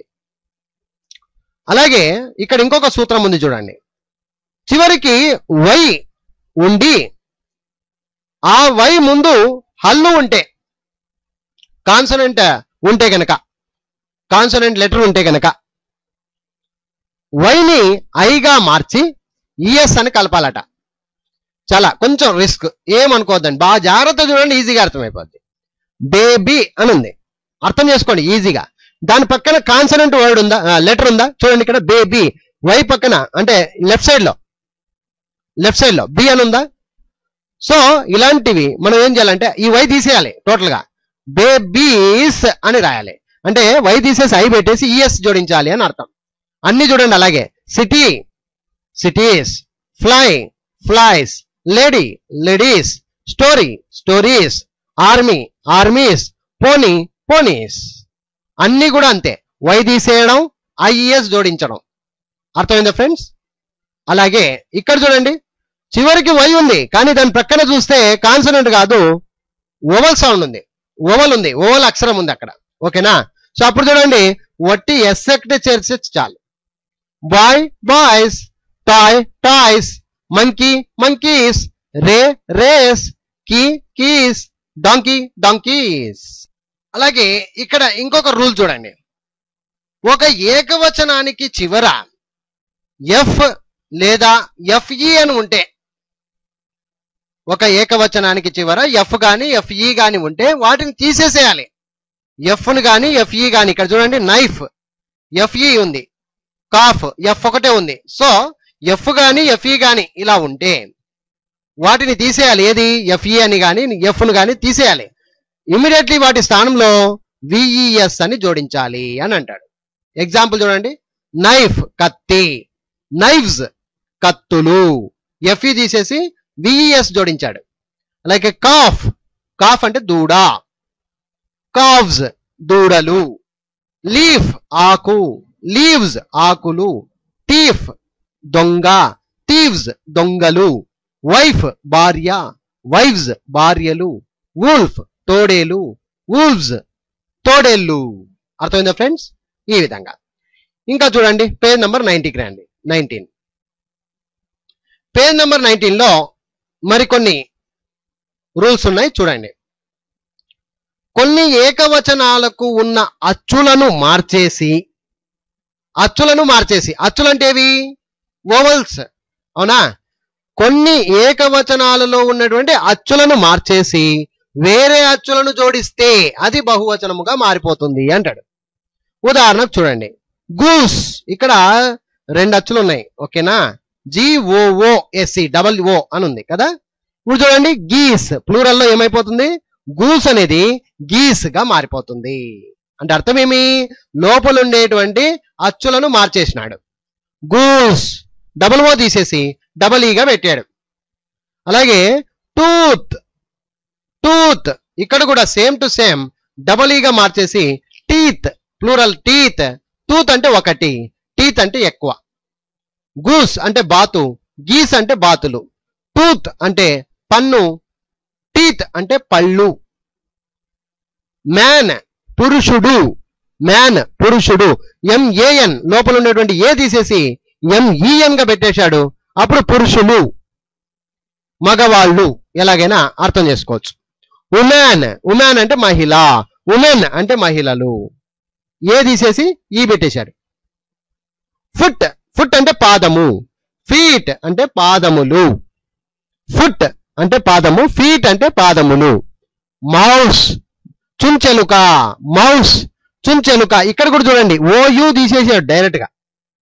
అలాగే ఇక్కడ ఇంకొక సూత్రం ఉంది చూడండి చివరికి వై ఉండి ఆ వై ముందు హల్లు ఉంటే కాన్సనెంట్ ఉంటే గనక కాన్సనెంట్ లెటర్ ఉంటే గనక వైని ఐగా మార్చి ఈఎస్ అని కలపాలట చాలా కొంచెం రిస్క్ ఏమనుకోవద్దండి బాగా జాగ్రత్త చూడండి ఈజీగా అర్థమైపోద్ది బేబీ అని ఉంది అర్థం చేసుకోండి ఈజీగా దాని పక్కన కాన్సనెంట్ వర్డ్ ఉందా లెటర్ ఉందా చూడండి ఇక్కడ బేబీ వై పక్కన అంటే లెఫ్ట్ సైడ్ లో లెఫ్ట్ సైడ్ లో బి అని ఉందా సో ఇలాంటివి మనం ఏం చేయాలంటే ఈ వై తీసేయాలి టోటల్ గా బేబీస్ అని రాయాలి అంటే వై తీసేసి ఐ పెట్టేసి ఈఎస్ జోడించాలి అని అర్థం అన్ని చూడండి అలాగే city cities fly flies lady ladies story stories army armies pony ponies అన్ని కూడా అంతే వై తీసేయడం ఐఈఎస్ జోడించడం అర్థమైందా ఫ్రెండ్స్ అలాగే ఇక్కడ చూడండి చివరికి వై ఉంది కానీ దాని ప్రక్కన చూస్తే కాన్సనెంట్ కాదు ఓవల్ సౌండ్ ఉంది ఓవల్ ఉంది ఓవల్ అక్షరం ఉంది అక్కడ ఓకేనా సో అప్పుడు చూడండి వట్టి ఎస్సెక్ట్ చేర్చే చాలు boy boys toy toys monkey monkeys ray rays key keys donkey donkeys అలాగే ఇక్కడ ఇంకొక రూల్ చూడండి ఒక ఏకవచనానికి చివర ఎఫ్ లేదా ఎఫ్ఈ అని ఉంటే ఒక ఏకవచనానికి చివర ఎఫ్ గాని ఎఫ్ఈ గాని ఉంటే వాటిని తీసేసేయాలి ఎఫ్ ను గాని ఎఫ్ఈ గాని ఇక్కడ చూడండి నైఫ్ ఎఫ్ఈ ఉంది కాఫ్ ఎఫ్ ఒకటే ఉంది సో ఎఫ్ గాని ఎఫ్ఈ గాని ఇలా ఉంటే వాటిని తీసేయాలి ఏది ఎఫ్ఈ అని గాని ఎఫ్ ను గాని తీసేయాలి ఇమీడియట్లీ వాటి స్థానంలో విఈఎస్ అని జోడించాలి అని అంటాడు ఎగ్జాంపుల్ చూడండి నైఫ్ కత్తి నైఫ్స్ కత్తులు ఎఫ్ఈ తీసేసి విఈఎస్ జోడించాడు అలాగే కాఫ్ కాఫ్ అంటే దూడ కావ్స్ దూడలు లీఫ్ ఆకు లీవ్స్ ఆకులు టీఫ్ దొంగ థీవ్స్ దొంగలు వైఫ్ భార్య వైఫ్స్ భార్యలు వూల్ఫ్ తోడేలు వూల్వ్స్ తోడేళ్ళు అర్థమైందా ఫ్రెండ్స్ ఈ విధంగా ఇంకా చూడండి పేజ్ నెంబర్ నైన్టీకి రండి నైన్టీన్ పేజ్ నెంబర్ నైన్టీన్ లో మరికొన్ని రూల్స్ ఉన్నాయి చూడండి కొన్ని ఏకవచనాలకు ఉన్న అచ్చులను మార్చేసి అచ్చులను మార్చేసి అచ్చులంటేవి ఓవల్స్ అవునా కొన్ని ఏకవచనాలలో ఉన్నటువంటి అచ్చులను మార్చేసి వేరే అచ్చులను జోడిస్తే అది బహువచనముగా మారిపోతుంది అంటాడు ఉదాహరణకు చూడండి గూస్ ఇక్కడ రెండు అచ్చులు ఉన్నాయి ఓకేనా జిఓఓఎస్సి డబల్ ఓ అని ఉంది కదా ఇప్పుడు చూడండి గీస్ ప్లూరల్ లో ఏమైపోతుంది గూస్ అనేది గీస్ గా మారిపోతుంది అంటే అర్థం ఏమి లోపల ఉండేటువంటి అచ్చులను మార్చేసినాడు గూస్ డబుల్ ఓ తీసేసి డబల్ ఈగా పెట్టాడు అలాగే టూత్ టూత్ ఇక్కడ కూడా సేమ్ టు సేమ్ డబల్ ఈగా మార్చేసి టీత్ ప్లూరల్ టీత్ టూత్ అంటే ఒకటి టీత్ అంటే ఎక్కువ గూస్ అంటే బాతు గీస్ అంటే బాతులు టూత్ అంటే పన్ను టీత్ అంటే పళ్ళు మ్యాన్ పురుషుడు మ్యాన్ పురుషుడు ఎంఏఎన్ లోపల ఉన్నటువంటి ఏ తీసేసి ఎంఈఎన్ గా పెట్టేశాడు అప్పుడు పురుషులు మగవాళ్ళు ఎలాగైనా అర్థం చేసుకోవచ్చు ఉమెన్ ఉమెన్ అంటే మహిళ ఉమెన్ అంటే మహిళలు ఏ తీసేసి ఈ పెట్టేశాడు ఫుట్ ఫుట్ అంటే పాదము ఫీట్ అంటే పాదములు ఫుట్ అంటే పాదము ఫీట్ అంటే పాదములు మౌస్ చుంచెలుక మౌస్ చుంచెలుక ఇక్కడ కూడా చూడండి ఓయు తీసేసాడు డైరెక్ట్ గా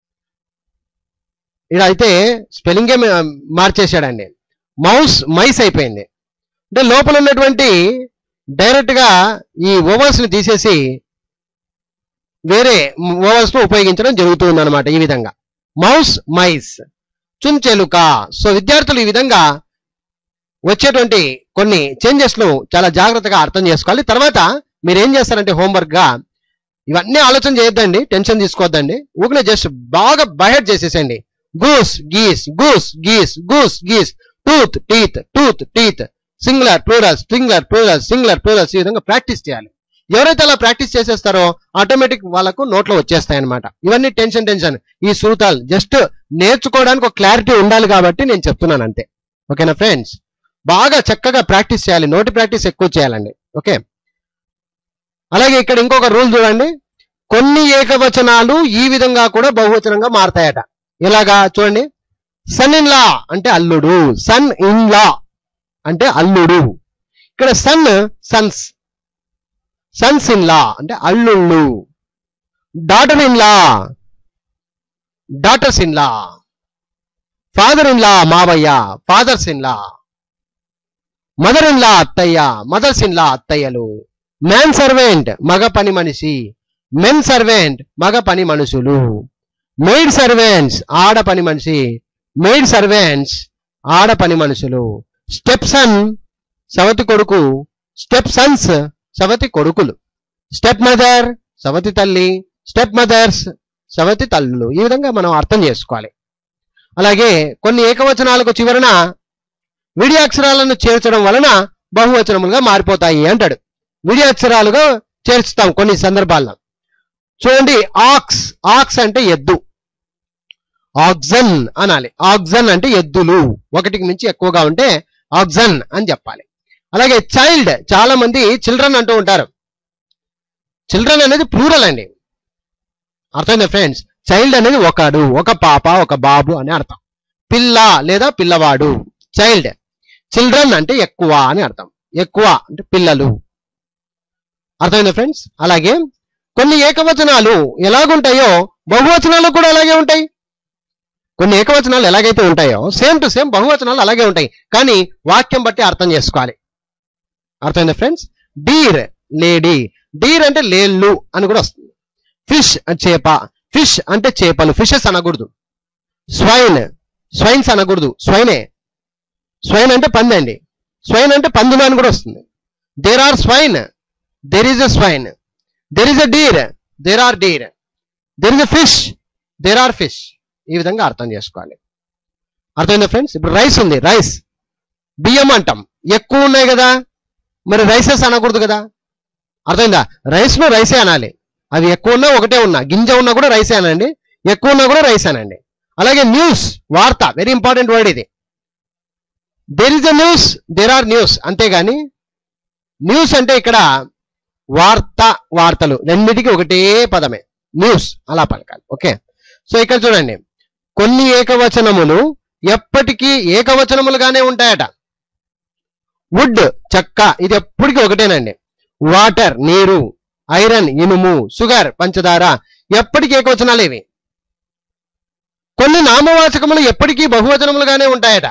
ఇక్కడ అయితే స్పెల్లింగే మార్చేశాడండి మౌస్ మైస్ అయిపోయింది అంటే లోపల ఉన్నటువంటి డైరెక్ట్ గా ఈ ఓవల్స్ ని తీసేసి వేరే ఓవల్స్ ను ఉపయోగించడం జరుగుతుంది అనమాట ఈ విధంగా మౌస్ మైస్ చుంచెలుక సో విద్యార్థులు ఈ విధంగా వచ్చేటువంటి కొన్ని చేంజెస్ ను చాలా జాగ్రత్తగా అర్థం చేసుకోవాలి తర్వాత మీరు ఏం చేస్తారంటే హోంవర్క్ గా ఇవన్నీ ఆలోచన చేయొద్దండి టెన్షన్ తీసుకోవద్దండి ఊరినే జస్ట్ బాగా బయట చేసేసండి goose geese goose geese goose geese tooth teeth tooth teeth singular plural singular plural singular plurals ఈ విధంగా ప్రాక్టీస్ చేయాలి ఎవరైతే అలా ప్రాక్టీస్ చేసేస్తారో ఆటోమేటిక్ వాళ్ళకు నోట్లో వచ్చేస్తాయి అనమాట ఇవన్నీ టెన్షన్ టెన్షన్ ఈ సూతాలు జస్ట్ నేర్చుకోవడానికి ఒక క్లారిటీ ఉండాలి కాబట్టి నేను చెప్తున్నాను అంతే ఓకేనా ఫ్రెండ్స్ బాగా చక్కగా ప్రాక్టీస్ చేయాలి నోటి ప్రాక్టీస్ ఎక్కువ చేయాలండి ఓకే అలాగే ఇక్కడ ఇంకొక రూల్ చూడండి కొన్ని ఏకవచనాలు ఈ విధంగా కూడా బహువచనంగా మారతాయట ఇలాగా చూడండి సన్ ఇన్ లా అంటే అల్లుడు సన్ ఇన్ లా అంటే అల్లుడు ఇక్కడ son sons sons in law అంటే అల్లుళ్ళు daughter in law daughters in law father in law మావయ్య fathers in law mother in law అత్తయ్య మదర్స్ ఇన్ లా అత్తయ్యలు మ్యాన్ సర్వెంట్ మగ పని మనిషి మెన్ సర్వెంట్ మగ పని మనుషులు మెయిడ్ సర్వెంట్స్ ఆడ పని మనిషి మెయిడ్ సర్వెంట్స్ ఆడ పని మనుషులు స్టెప్ సన్ సవతి కొడుకు స్టెప్ సన్స్ సవతి కొడుకులు స్టెప్ మదర్ సవతి తల్లి స్టెప్ మదర్స్ సవతి తల్లులు ఈ విధంగా మనం అర్థం చేసుకోవాలి అలాగే కొన్ని ఏకవచనాలకు చివరన విడి అక్షరాలను చేర్చడం వలన బహువచనములుగా మారిపోతాయి అంటాడు విడి అక్షరాలుగా చేర్చుతాం కొన్ని సందర్భాల్లో చూడండి ఆక్స్ ఆక్స్ అంటే ఎద్దు ఆక్సన్ అనాలి ఆక్సన్ అంటే ఎద్దులు ఒకటికి మించి ఎక్కువగా ఉంటే ఆక్సన్ అని చెప్పాలి అలాగే చైల్డ్ చాలా మంది చిల్డ్రన్ అంటూ ఉంటారు చిల్డ్రన్ అనేది ప్లూరల్ అండి అర్థమైందా ఫ్రెండ్స్ చైల్డ్ అనేది ఒకడు ఒక పాప ఒక బాబు అని అర్థం పిల్ల లేదా పిల్లవాడు చైల్డ్ చిల్డ్రన్ అంటే ఎక్కువ అని అర్థం ఎక్కువ అంటే పిల్లలు అర్థమైందా ఫ్రెండ్స్ అలాగే కొన్ని ఏకవచనాలు ఎలాగుంటాయో బహువచనాలు కూడా అలాగే ఉంటాయి కొన్ని ఏకవచనాలు ఎలాగైతే ఉంటాయో సేమ్ టు సేమ్ బహువచనాలు అలాగే ఉంటాయి కానీ వాక్యం బట్టి అర్థం చేసుకోవాలి అర్థమైందా ఫ్రెండ్స్ డీర్ లేడీ డీర్ అంటే లేళ్ళు అని కూడా వస్తుంది ఫిష్ చేప ఫిష్ అంటే చేపలు ఫిషెస్ అనకూడదు స్వైన్ స్వైన్స్ అనకూడదు స్వైనే స్వైన్ అంటే పంది అండి స్వైన్ అంటే పందులు అని కూడా వస్తుంది there are swine there is a swine there is a deer there are deer there is a fish there are fish ఈ విధంగా అర్థం చేసుకోవాలి అర్థమైందా ఫ్రెండ్స్ ఇప్పుడు రైస్ ఉంది రైస్ బియ్యం అంటాం ఎక్కువ ఉన్నాయి కదా మరి రైసెస్ అనకూడదు కదా అర్థమైందా రైస్ ను రైసే అనాలి అవి ఎక్కువ ఉన్నా ఒకటే ఉన్నా గింజ ఉన్నా కూడా రైసే అనండి ఎక్కువ ఉన్నా కూడా రైస్ అనండి అలాగే న్యూస్ వార్త వెరీ ఇంపార్టెంట్ వర్డ్ ఇది there is a news there are news అంతేగాని న్యూస్ అంటే ఇక్కడ వార్త వార్తలు రెండిటికి ఒకటే పదమే న్యూస్ అలా పలకాలి ఓకే సో ఇక్కడ చూడండి కొన్ని ఏకవచనములు ఎప్పటికీ ఏకవచనములుగానే ఉంటాయట వుడ్ చెక్క ఇది ఎప్పటికీ ఒకటేనండి వాటర్ నీరు ఐరన్ ఇనుము షుగర్ పంచదార ఎప్పటికీ ఏకవచనాలు ఇవి కొన్ని నామవాచకములు ఎప్పటికీ బహువచనములుగానే ఉంటాయట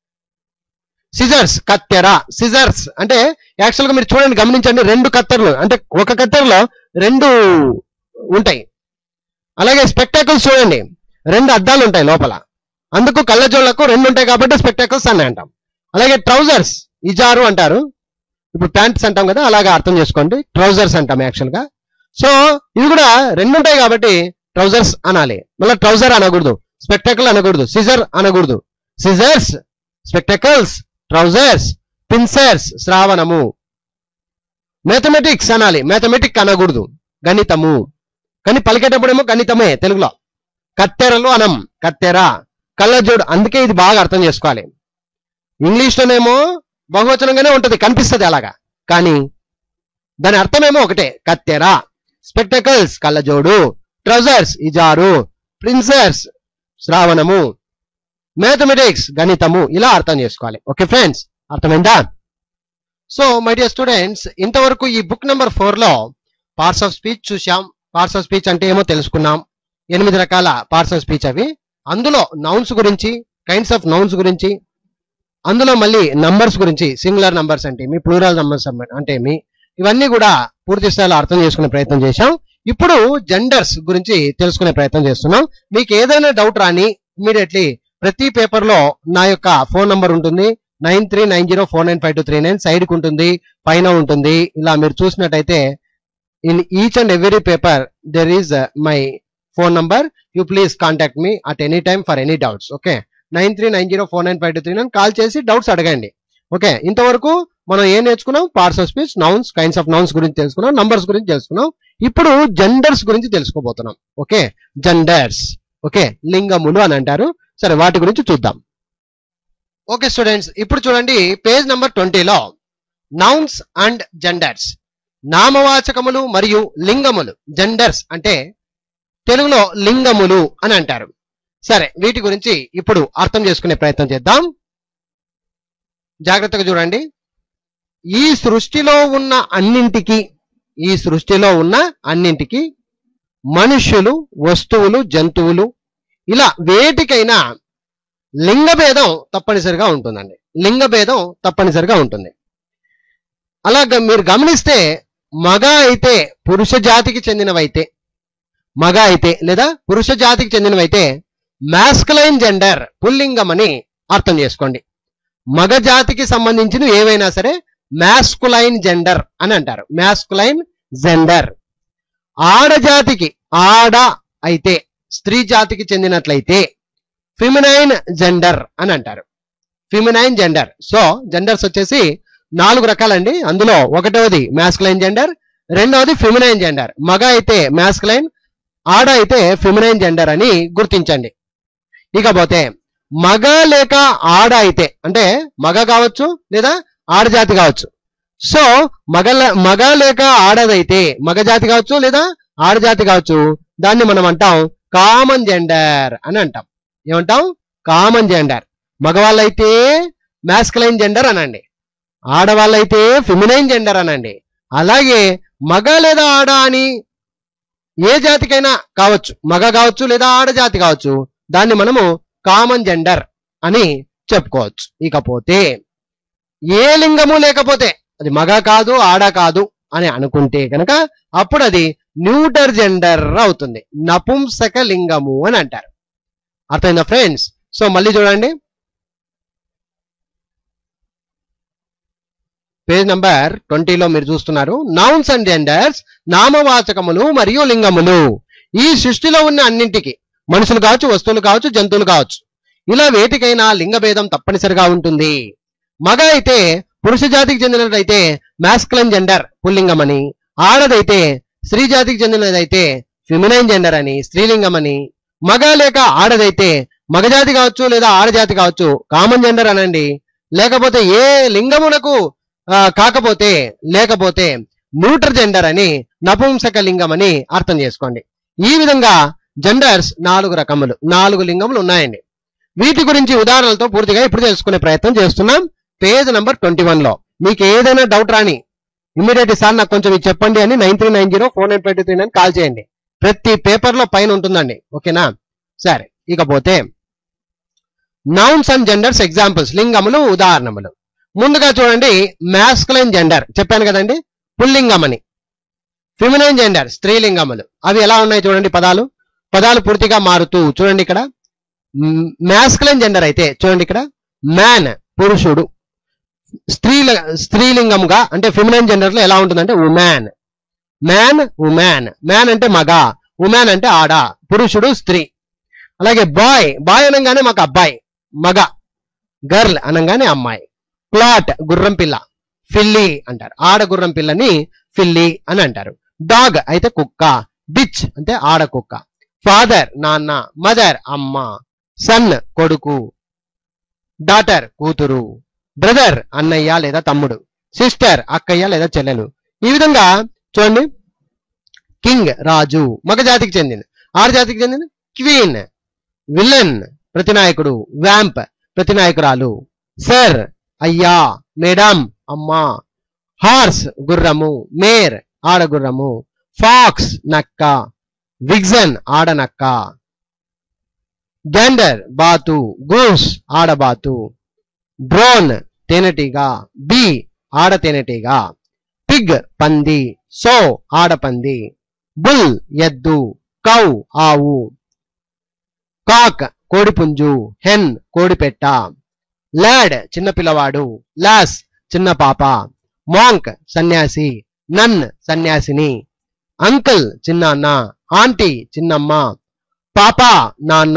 సిజర్స్ కత్తెర సిజర్స్ అంటే యాక్చువల్ గా మీరు చూడండి గమనించండి రెండు కత్తెరలు అంటే ఒక కత్తెరలో రెండు ఉంటాయి అలాగే స్పెక్టాకల్స్ చూడండి రెండు అద్దాలు ఉంటాయి లోపల అందుకు కళ్ళజోళ్లకు రెండు ఉంటాయి కాబట్టి స్పెక్టాకల్స్ అని అంటాం అలాగే ట్రౌజర్స్ ఇజారు అంటారు ఇప్పుడు ప్యాంట్స్ అంటాం కదా అలాగా అర్థం చేసుకోండి ట్రౌజర్స్ అంటాం యాక్చువల్ గా సో ఇవి కూడా రెండు ఉంటాయి కాబట్టి ట్రౌజర్స్ అనాలి మళ్ళీ ట్రౌజర్ అనకూడదు స్పెక్టాకల్ అనకూడదు సిజర్ అనకూడదు సిజర్స్ స్పెక్టాకల్స్ ట్రౌజర్స్ పిన్సర్స్ శ్రావణము మ్యాథమెటిక్స్ అనాలి మ్యాథమెటిక్ అనకూడదు గణితము కానీ పలికేటప్పుడేమో గణితమే తెలుగులో కత్తెరలు అనం కత్తెర కళ్ళజోడు అందుకే ఇది బాగా అర్థం చేసుకోవాలి ఇంగ్లీష్ లోనేమో బహువచనంగానే ఉంటది కనిపిస్తుంది అలాగా కానీ దాని అర్థమేమో ఒకటే కత్తెర స్పెక్టకల్స్ కళ్ళజోడు ట్రౌజర్స్ ఇజారు ప్రిన్సర్స్ శ్రావణము మ్యాథమెటిక్స్ గణితము ఇలా అర్థం చేసుకోవాలి ఓకే ఫ్రెండ్స్ అర్థమైందా సో మై డియర్ స్టూడెంట్స్ ఇంతవరకు ఈ బుక్ నెంబర్ ఫోర్ లో పార్ట్స్ ఆఫ్ స్పీచ్ చూసాం పార్ట్స్ ఆఫ్ స్పీచ్ అంటే ఏమో తెలుసుకున్నాం ఎనిమిది రకాల పార్ట్స్ ఆఫ్ స్పీచ్ అవి అందులో నౌన్స్ గురించి కైండ్స్ ఆఫ్ నౌన్స్ గురించి అందులో మళ్ళీ నంబర్స్ గురించి సింగులర్ నంబర్స్ అంటే మీ ప్లూరల్ నంబర్స్ అంటే మీ ఇవన్నీ కూడా పూర్తి స్థాయిలో అర్థం చేసుకునే ప్రయత్నం చేశాం ఇప్పుడు జెండర్స్ గురించి తెలుసుకునే ప్రయత్నం చేస్తున్నాం మీకు ఏదైనా డౌట్ రాని ఇమీడియట్లీ ప్రతి పేపర్ లో నా యొక్క ఫోన్ నంబర్ ఉంటుంది nine three nine zero four nine five two three nine side కు ఉంటుంది పైన ఉంటుంది ఇలా మీరు చూసినట్టయితే in each and every paper there is my phone number you please contact me at any time for any doubts okay nine three nine zero four nine five two three nine call చేసి doubts అడగండి okay ఇంతవరకు మనం ఏం నేర్చుకున్నాం parts of speech nouns kinds of nouns గురించి తెలుసుకున్నాం numbers గురించి తెలుసుకున్నాం ఇప్పుడు జెండర్స్ గురించి తెలుసుకోబోతున్నాం ఓకే జెండర్స్ ఓకే లింగములు అని అంటారు సరే వాటి గురించి చూద్దాం ఓకే స్టూడెంట్స్ ఇప్పుడు చూడండి పేజ్ నెంబర్ ట్వంటీలో నౌన్స్ అండ్ జెండర్స్ నామవాచకములు మరియు లింగములు జెండర్స్ అంటే తెలుగులో లింగములు అని అంటారు సరే వీటి గురించి ఇప్పుడు అర్థం చేసుకునే ప్రయత్నం చేద్దాం జాగ్రత్తగా చూడండి ఈ సృష్టిలో ఉన్న అన్నింటికి ఈ సృష్టిలో ఉన్న అన్నింటికి మనుష్యులు వస్తువులు జంతువులు ఇలా వేటికైనా లింగభేదం తప్పనిసరిగా ఉంటుందండి లింగభేదం తప్పనిసరిగా ఉంటుంది అలా గ- మీరు గమనిస్తే మగ అయితే పురుష జాతికి చెందినవైతే మగ అయితే లేదా పురుష జాతికి చెందినవైతే మాస్కలైన్ జెండర్ పుల్లింగం అని అర్థం చేసుకోండి మగ జాతికి సంబంధించినవి ఏవైనా సరే మ్యాస్కులైన్ జెండర్ అని అంటారు మ్యాస్కులైన్ జెండర్ ఆడజాతికి ఆడ అయితే స్త్రీ జాతికి చెందినట్లయితే ఫిమినైన్ జెండర్ అని అంటారు ఫిమినైన్ జెండర్ సో జెండర్స్ వచ్చేసి నాలుగు రకాలండి అందులో ఒకటవది మ్యాస్కులైన్ జెండర్ రెండవది ఫిమినైన్ జెండర్ మగ అయితే మ్యాస్కులైన్ ఆడ అయితే ఫిమినైన్ జెండర్ అని గుర్తించండి ఇకపోతే మగ లేక ఆడ అయితే అంటే మగ కావచ్చు లేదా ఆడజాతి కావచ్చు సో మగ మగ లేక ఆడదైతే మగ జాతి కావచ్చు లేదా ఆడజాతి కావచ్చు దాన్ని మనం అంటాం కామన్ జెండర్ అని అంటాం ఏమంటాం కామన్ జెండర్ మగవాళ్ళైతే మ్యాస్కలైన్ జెండర్ అనండి ఆడవాళ్ళైతే ఫిమినైన్ జెండర్ అనండి అలాగే మగ లేదా ఆడ అని ఏ జాతికైనా కావచ్చు మగ కావచ్చు లేదా ఆడ జాతి కావచ్చు దాన్ని మనము కామన్ జెండర్ అని చెప్పుకోవచ్చు ఇకపోతే ఏ లింగము లేకపోతే అది మగ కాదు ఆడ కాదు అని అనుకుంటే కనుక అప్పుడు అది న్యూటర్ జెండర్ అవుతుంది నపుంసక లింగము అని అంటారు అర్థమైందా ఫ్రెండ్స్ సో మళ్ళీ చూడండి పేజ్ నంబర్ ట్వంటీలో మీరు చూస్తున్నారు నౌన్స్ అండ్ జెండర్స్ నామవాచకములు మరియు లింగములు ఈ సృష్టిలో ఉన్న అన్నింటికి మనుషులు కావచ్చు వస్తువులు కావచ్చు జంతువులు కావచ్చు ఇలా వేటికైనా లింగ భేదం తప్పనిసరిగా ఉంటుంది మగ అయితే పురుష జాతికి చెందినట్లయితే మ్యాస్కులైన్ జెండర్ పుల్లింగం అని ఆడదైతే స్త్రీ జాతికి చెందినదైతే ఫిమినైన్ జెండర్ అని స్త్రీలింగం అని మగ లేక ఆడదైతే మగజాతి కావచ్చు లేదా ఆడజాతి కావచ్చు కామన్ జెండర్ అనండి లేకపోతే ఏ లింగమునకు ఆ, కాకపోతే లేకపోతే న్యూటర్ జెండర్ అని నపుంసక లింగం అని అర్థం చేసుకోండి ఈ విధంగా జెండర్స్ నాలుగు రకములు నాలుగు లింగములు ఉన్నాయండి వీటి గురించి ఉదాహరణలతో పూర్తిగా ఇప్పుడు తెలుసుకునే ప్రయత్నం చేస్తున్నాం పేజ్ నంబర్ ట్వంటీ వన్ లో మీకు ఏదైనా డౌట్ రాని ఇమీడియట్ సార్ నాకు కొంచెం ఇది చెప్పండి అని nine three nine zero four nine five two three nine call చేయండి ప్రతి పేపర్ లో పైన ఉంటుందండి ఓకేనా సరే ఇకపోతే నౌన్స్ అండ్ జెండర్స్ ఎగ్జాంపుల్స్ లింగములు ఉదాహరణములు ముందుగా చూడండి మ్యాస్కులైన్ జెండర్ చెప్పాను కదండి పుల్లింగం అని ఫిమినైన్ జెండర్ స్త్రీలింగములు అవి ఎలా ఉన్నాయి చూడండి పదాలు పదాలు పూర్తిగా మారుతూ చూడండి ఇక్కడ మ్యాస్కులైన్ జెండర్ అయితే చూడండి ఇక్కడ మ్యాన్ పురుషుడు స్త్రీల స్త్రీలింగంగా అంటే ఫిమినైన్ జెండర్ లో ఎలా ఉంటుందంటే ఉమాన్ మ్యాన్ ఉమాన్ మ్యాన్ అంటే మగ ఉమాన్ అంటే ఆడ పురుషుడు స్త్రీ అలాగే బాయ్ బాయ్ అనగానే మాకు అబ్బాయి మగ గర్ల్ అనగానే అమ్మాయి ప్లాట్ గుర్రం పిల్ల ఫిల్లి అంటారు ఆడ గుర్రం పిల్లని ఫిల్లి అని అంటారు డాగ్ అయితే కుక్క బిచ్ అంటే ఆడ కుక్క ఫాదర్ నాన్న మదర్ అమ్మ సన్ కొడుకు డాటర్ కూతురు బ్రదర్ అన్నయ్య లేదా తమ్ముడు సిస్టర్ అక్కయ్య లేదా చెల్లెలు ఈ విధంగా చూడండి కింగ్ రాజు మగ జాతికి చెందింది ఆడ జాతికి చెందింది క్వీన్ విలన్ ప్రతినాయకుడు వ్యాంప్ ప్రతినాయకురాలు సర్ అయ్యా మేడం అమ్మా హార్స్ గుర్రము మేర్ ఆడగుర్రము ఫాక్స్ నక్క విగ్జన్ ఆడనక్క గెండర్ బాతు గూస్ ఆడబాతు డ్రోన్ తేనెటీగ బి ఆడ తేనెటీగ పిగ్ పంది సో ఆడపంది బుల్ ఎద్దు కౌ ఆవు కాక్ కోడిపుంజు హెన్ కోడిపెట్ట లాడ్ చిన్న పిల్లవాడు లాస్ చిన్న పాప మాంక్ సన్యాసి నన్ సన్యాసిని అంకుల్ చిన్నాన్న ఆంటీ చిన్నమ్మ పాప నాన్న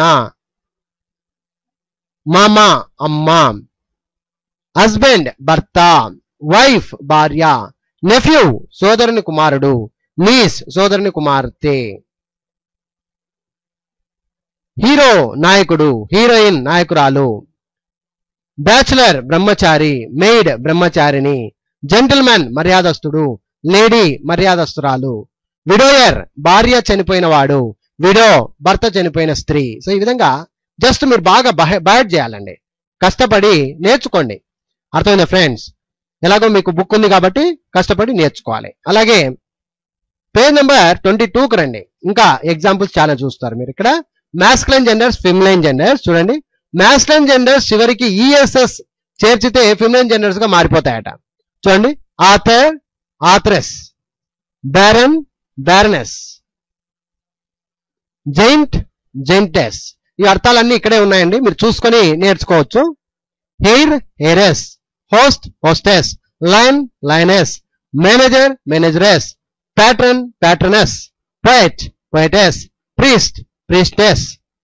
మామ అమ్మ హస్బెండ్ భర్త వైఫ్ భార్య నెఫ్యూ సోదరుని కుమారుడు నీస్ సోదరుని కుమార్తె హీరో నాయకుడు హీరోయిన్ నాయకురాలు బ్యాచులర్ బ్రహ్మచారి మెయిడ్ బ్రహ్మచారిని జెంటిల్మెన్ మర్యాదస్తుడు లేడీ మర్యాదస్తురాలు విడోయర్ భార్య చనిపోయిన వాడు విడో భర్త చనిపోయిన స్త్రీ సో ఈ విధంగా జస్ట్ మీరు బాగా బయట చేయాలండి కష్టపడి నేర్చుకోండి అర్థమైందా ఫ్రెండ్స్ ఎలాగో మీకు బుక్ ఉంది కాబట్టి కష్టపడి నేర్చుకోవాలి అలాగే పేజ్ నెంబర్ ట్వంటీ టూకి రండి ఇంకా ఎగ్జాంపుల్స్ చాలా చూస్తారు మీరు ఇక్కడ మ్యాస్క్లైన్ జెండర్స్ ఫిమ్లైన్ జెండర్స్ చూడండి మ్యాస్క్లైన్ జెండర్స్ చివరికి ఈఎస్ఎస్ చేర్చితే ఫిమ్లైన్ జెండర్స్ గా మారిపోతాయట చూడండి author authoress baron baroness giant giantess ఈ అర్థాలన్నీ ఇక్కడే ఉన్నాయండి మీరు చూసుకొని నేర్చుకోవచ్చు heir heiress host hostess lion lioness manager manageress patron patroness poet poetess priest priestess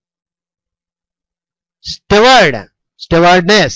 steward stewardess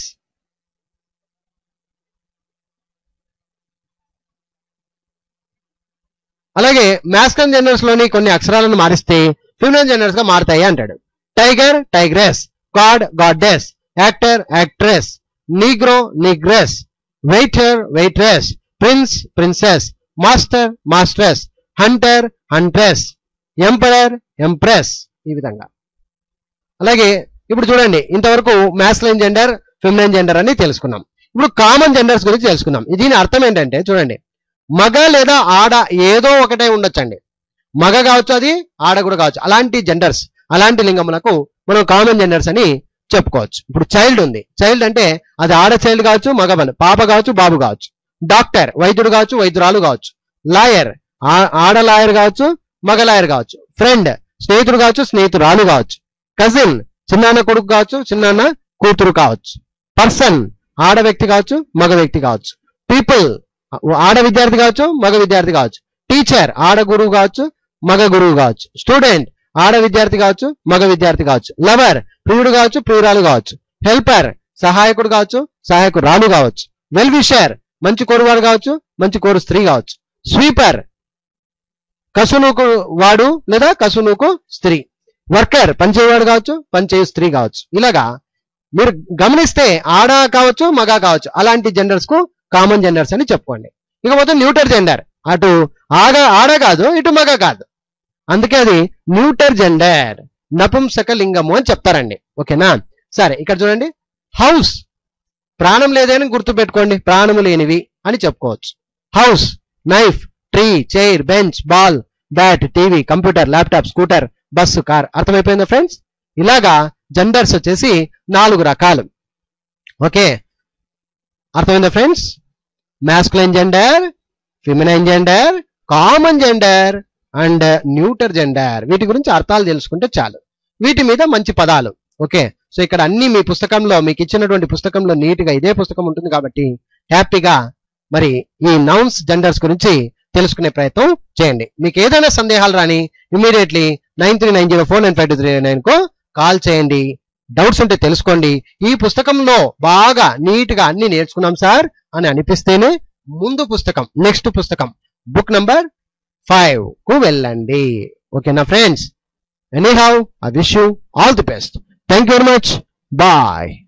అలాగే మాస్కన్ జెండర్స్ లోని కొన్ని అక్షరాలను మారిస్తే ఫిమినన్ జెండర్స్ గా మారుతాయి అంటాడు tiger tigress god goddess actor actress negro negress waiter waitress prince princess master mistress hunter huntress emperor empress ఈ విధంగా అలాగే ఇప్పుడు చూడండి ఇంతవరకు మ్యాస్లైన్ జెండర్ ఫెమినైన్ జెండర్ అని తెలుసుకున్నాం ఇప్పుడు కామన్ జెండర్స్ గురించి తెలుసుకుందాం దీని అర్థం ఏంటంటే చూడండి మగ లేదా ఆడ ఏదో ఒకటే ఉండొచ్చండి మగ కావచ్చు అది ఆడ కూడా కావచ్చు అలాంటి జెండర్స్ అలాంటి లింగములకు మనం కామన్ జెండర్స్ అని చెప్పుకోవచ్చు ఇప్పుడు చైల్డ్ ఉంది చైల్డ్ అంటే అది ఆడ చైల్డ్ కావచ్చు మగ బన- పాప కావచ్చు బాబు కావచ్చు డాక్టర్ వైద్యుడు కావచ్చు వైద్యురాలు కావచ్చు లాయర్ ఆడ లాయర్ కావచ్చు మగ లాయర్ కావచ్చు ఫ్రెండ్ స్నేహితుడు కావచ్చు స్నేహితురాలు కావచ్చు కజిన్ చిన్నాన్న కొడుకు కావచ్చు చిన్నాన్న కూతురు కావచ్చు పర్సన్ ఆడ వ్యక్తి కావచ్చు మగ వ్యక్తి కావచ్చు పీపుల్ ఆడ విద్యార్థి కావచ్చు మగ విద్యార్థి కావచ్చు టీచర్ ఆడ గురువు కావచ్చు మగ గురువు కావచ్చు స్టూడెంట్ ఆడ విద్యార్థి కావచ్చు మగ విద్యార్థి కావచ్చు లవర్ ప్రియుడు కావచ్చు ప్రియురాలు కావచ్చు హెల్పర్ సహాయకుడు కావచ్చు సహాయకురాలు కావచ్చు వెల్ విషర్ మంచి కోరువాడు కావచ్చు మంచి కోరు స్త్రీ కావచ్చు స్వీపర్ కసునుకు వాడు లేదా కసునుకు స్త్రీ వర్కర్ పనిచేయవాడు కావచ్చు పనిచేయు స్త్రీ కావచ్చు ఇలాగా మీరు గమనిస్తే ఆడ కావచ్చు మగ కావచ్చు అలాంటి జెండర్స్ కు కామన్ జెండర్స్ అని చెప్పుకోండి ఇకపోతే న్యూటర్ జెండర్ అటు ఆడ ఆడ కాదు ఇటు మగ కాదు అందుకే అది న్యూటర్ జెండర్ నపుంసక లింగము అని చెప్తారండి ఓకేనా సరే ఇక్కడ చూడండి హౌస్ ప్రాణం లేదని గుర్తు పెట్టుకోండి ప్రాణము లేనివి అని చెప్పుకోవచ్చు house knife tree chair bench ball bat TV computer laptop scooter bus car అర్థమైపోయిందా ఫ్రెండ్స్ ఇలాగా జెండర్స్ వచ్చేసి నాలుగు రకాలు ఓకే అర్థమైందా friends masculine gender feminine gender common gender and neuter gender వీటి గురించి అర్థాలు తెలుసుకుంటే చాలు వీటి మీద మంచి పదాలు ఓకే సో ఇక్కడ అన్ని మీ పుస్తకంలో మీకు ఇచ్చినటువంటి పుస్తకంలో నీట్ గా ఇదే పుస్తకం ఉంటుంది కాబట్టి హ్యాపీగా మరి ఈ నౌన్స్ జెండర్స్ గురించి తెలుసుకునే ప్రయత్నం చేయండి మీకు ఏదైనా సందేహాలు రాని immediately nine three nine zero four nine five two three nine కు కాల్ చేయండి డౌట్స్ ఉంటే తెలుసుకోండి ఈ పుస్తకంలో బాగా నీట్ గా అన్ని నేర్చుకున్నాం సార్ అని అనిపిస్తేనే ముందు పుస్తకం నెక్స్ట్ పుస్తకం బుక్ నంబర్ ఫైవ్ కు వెళ్ళండి ఓకేనా friends anyhow I wish you all the best thank you very much bye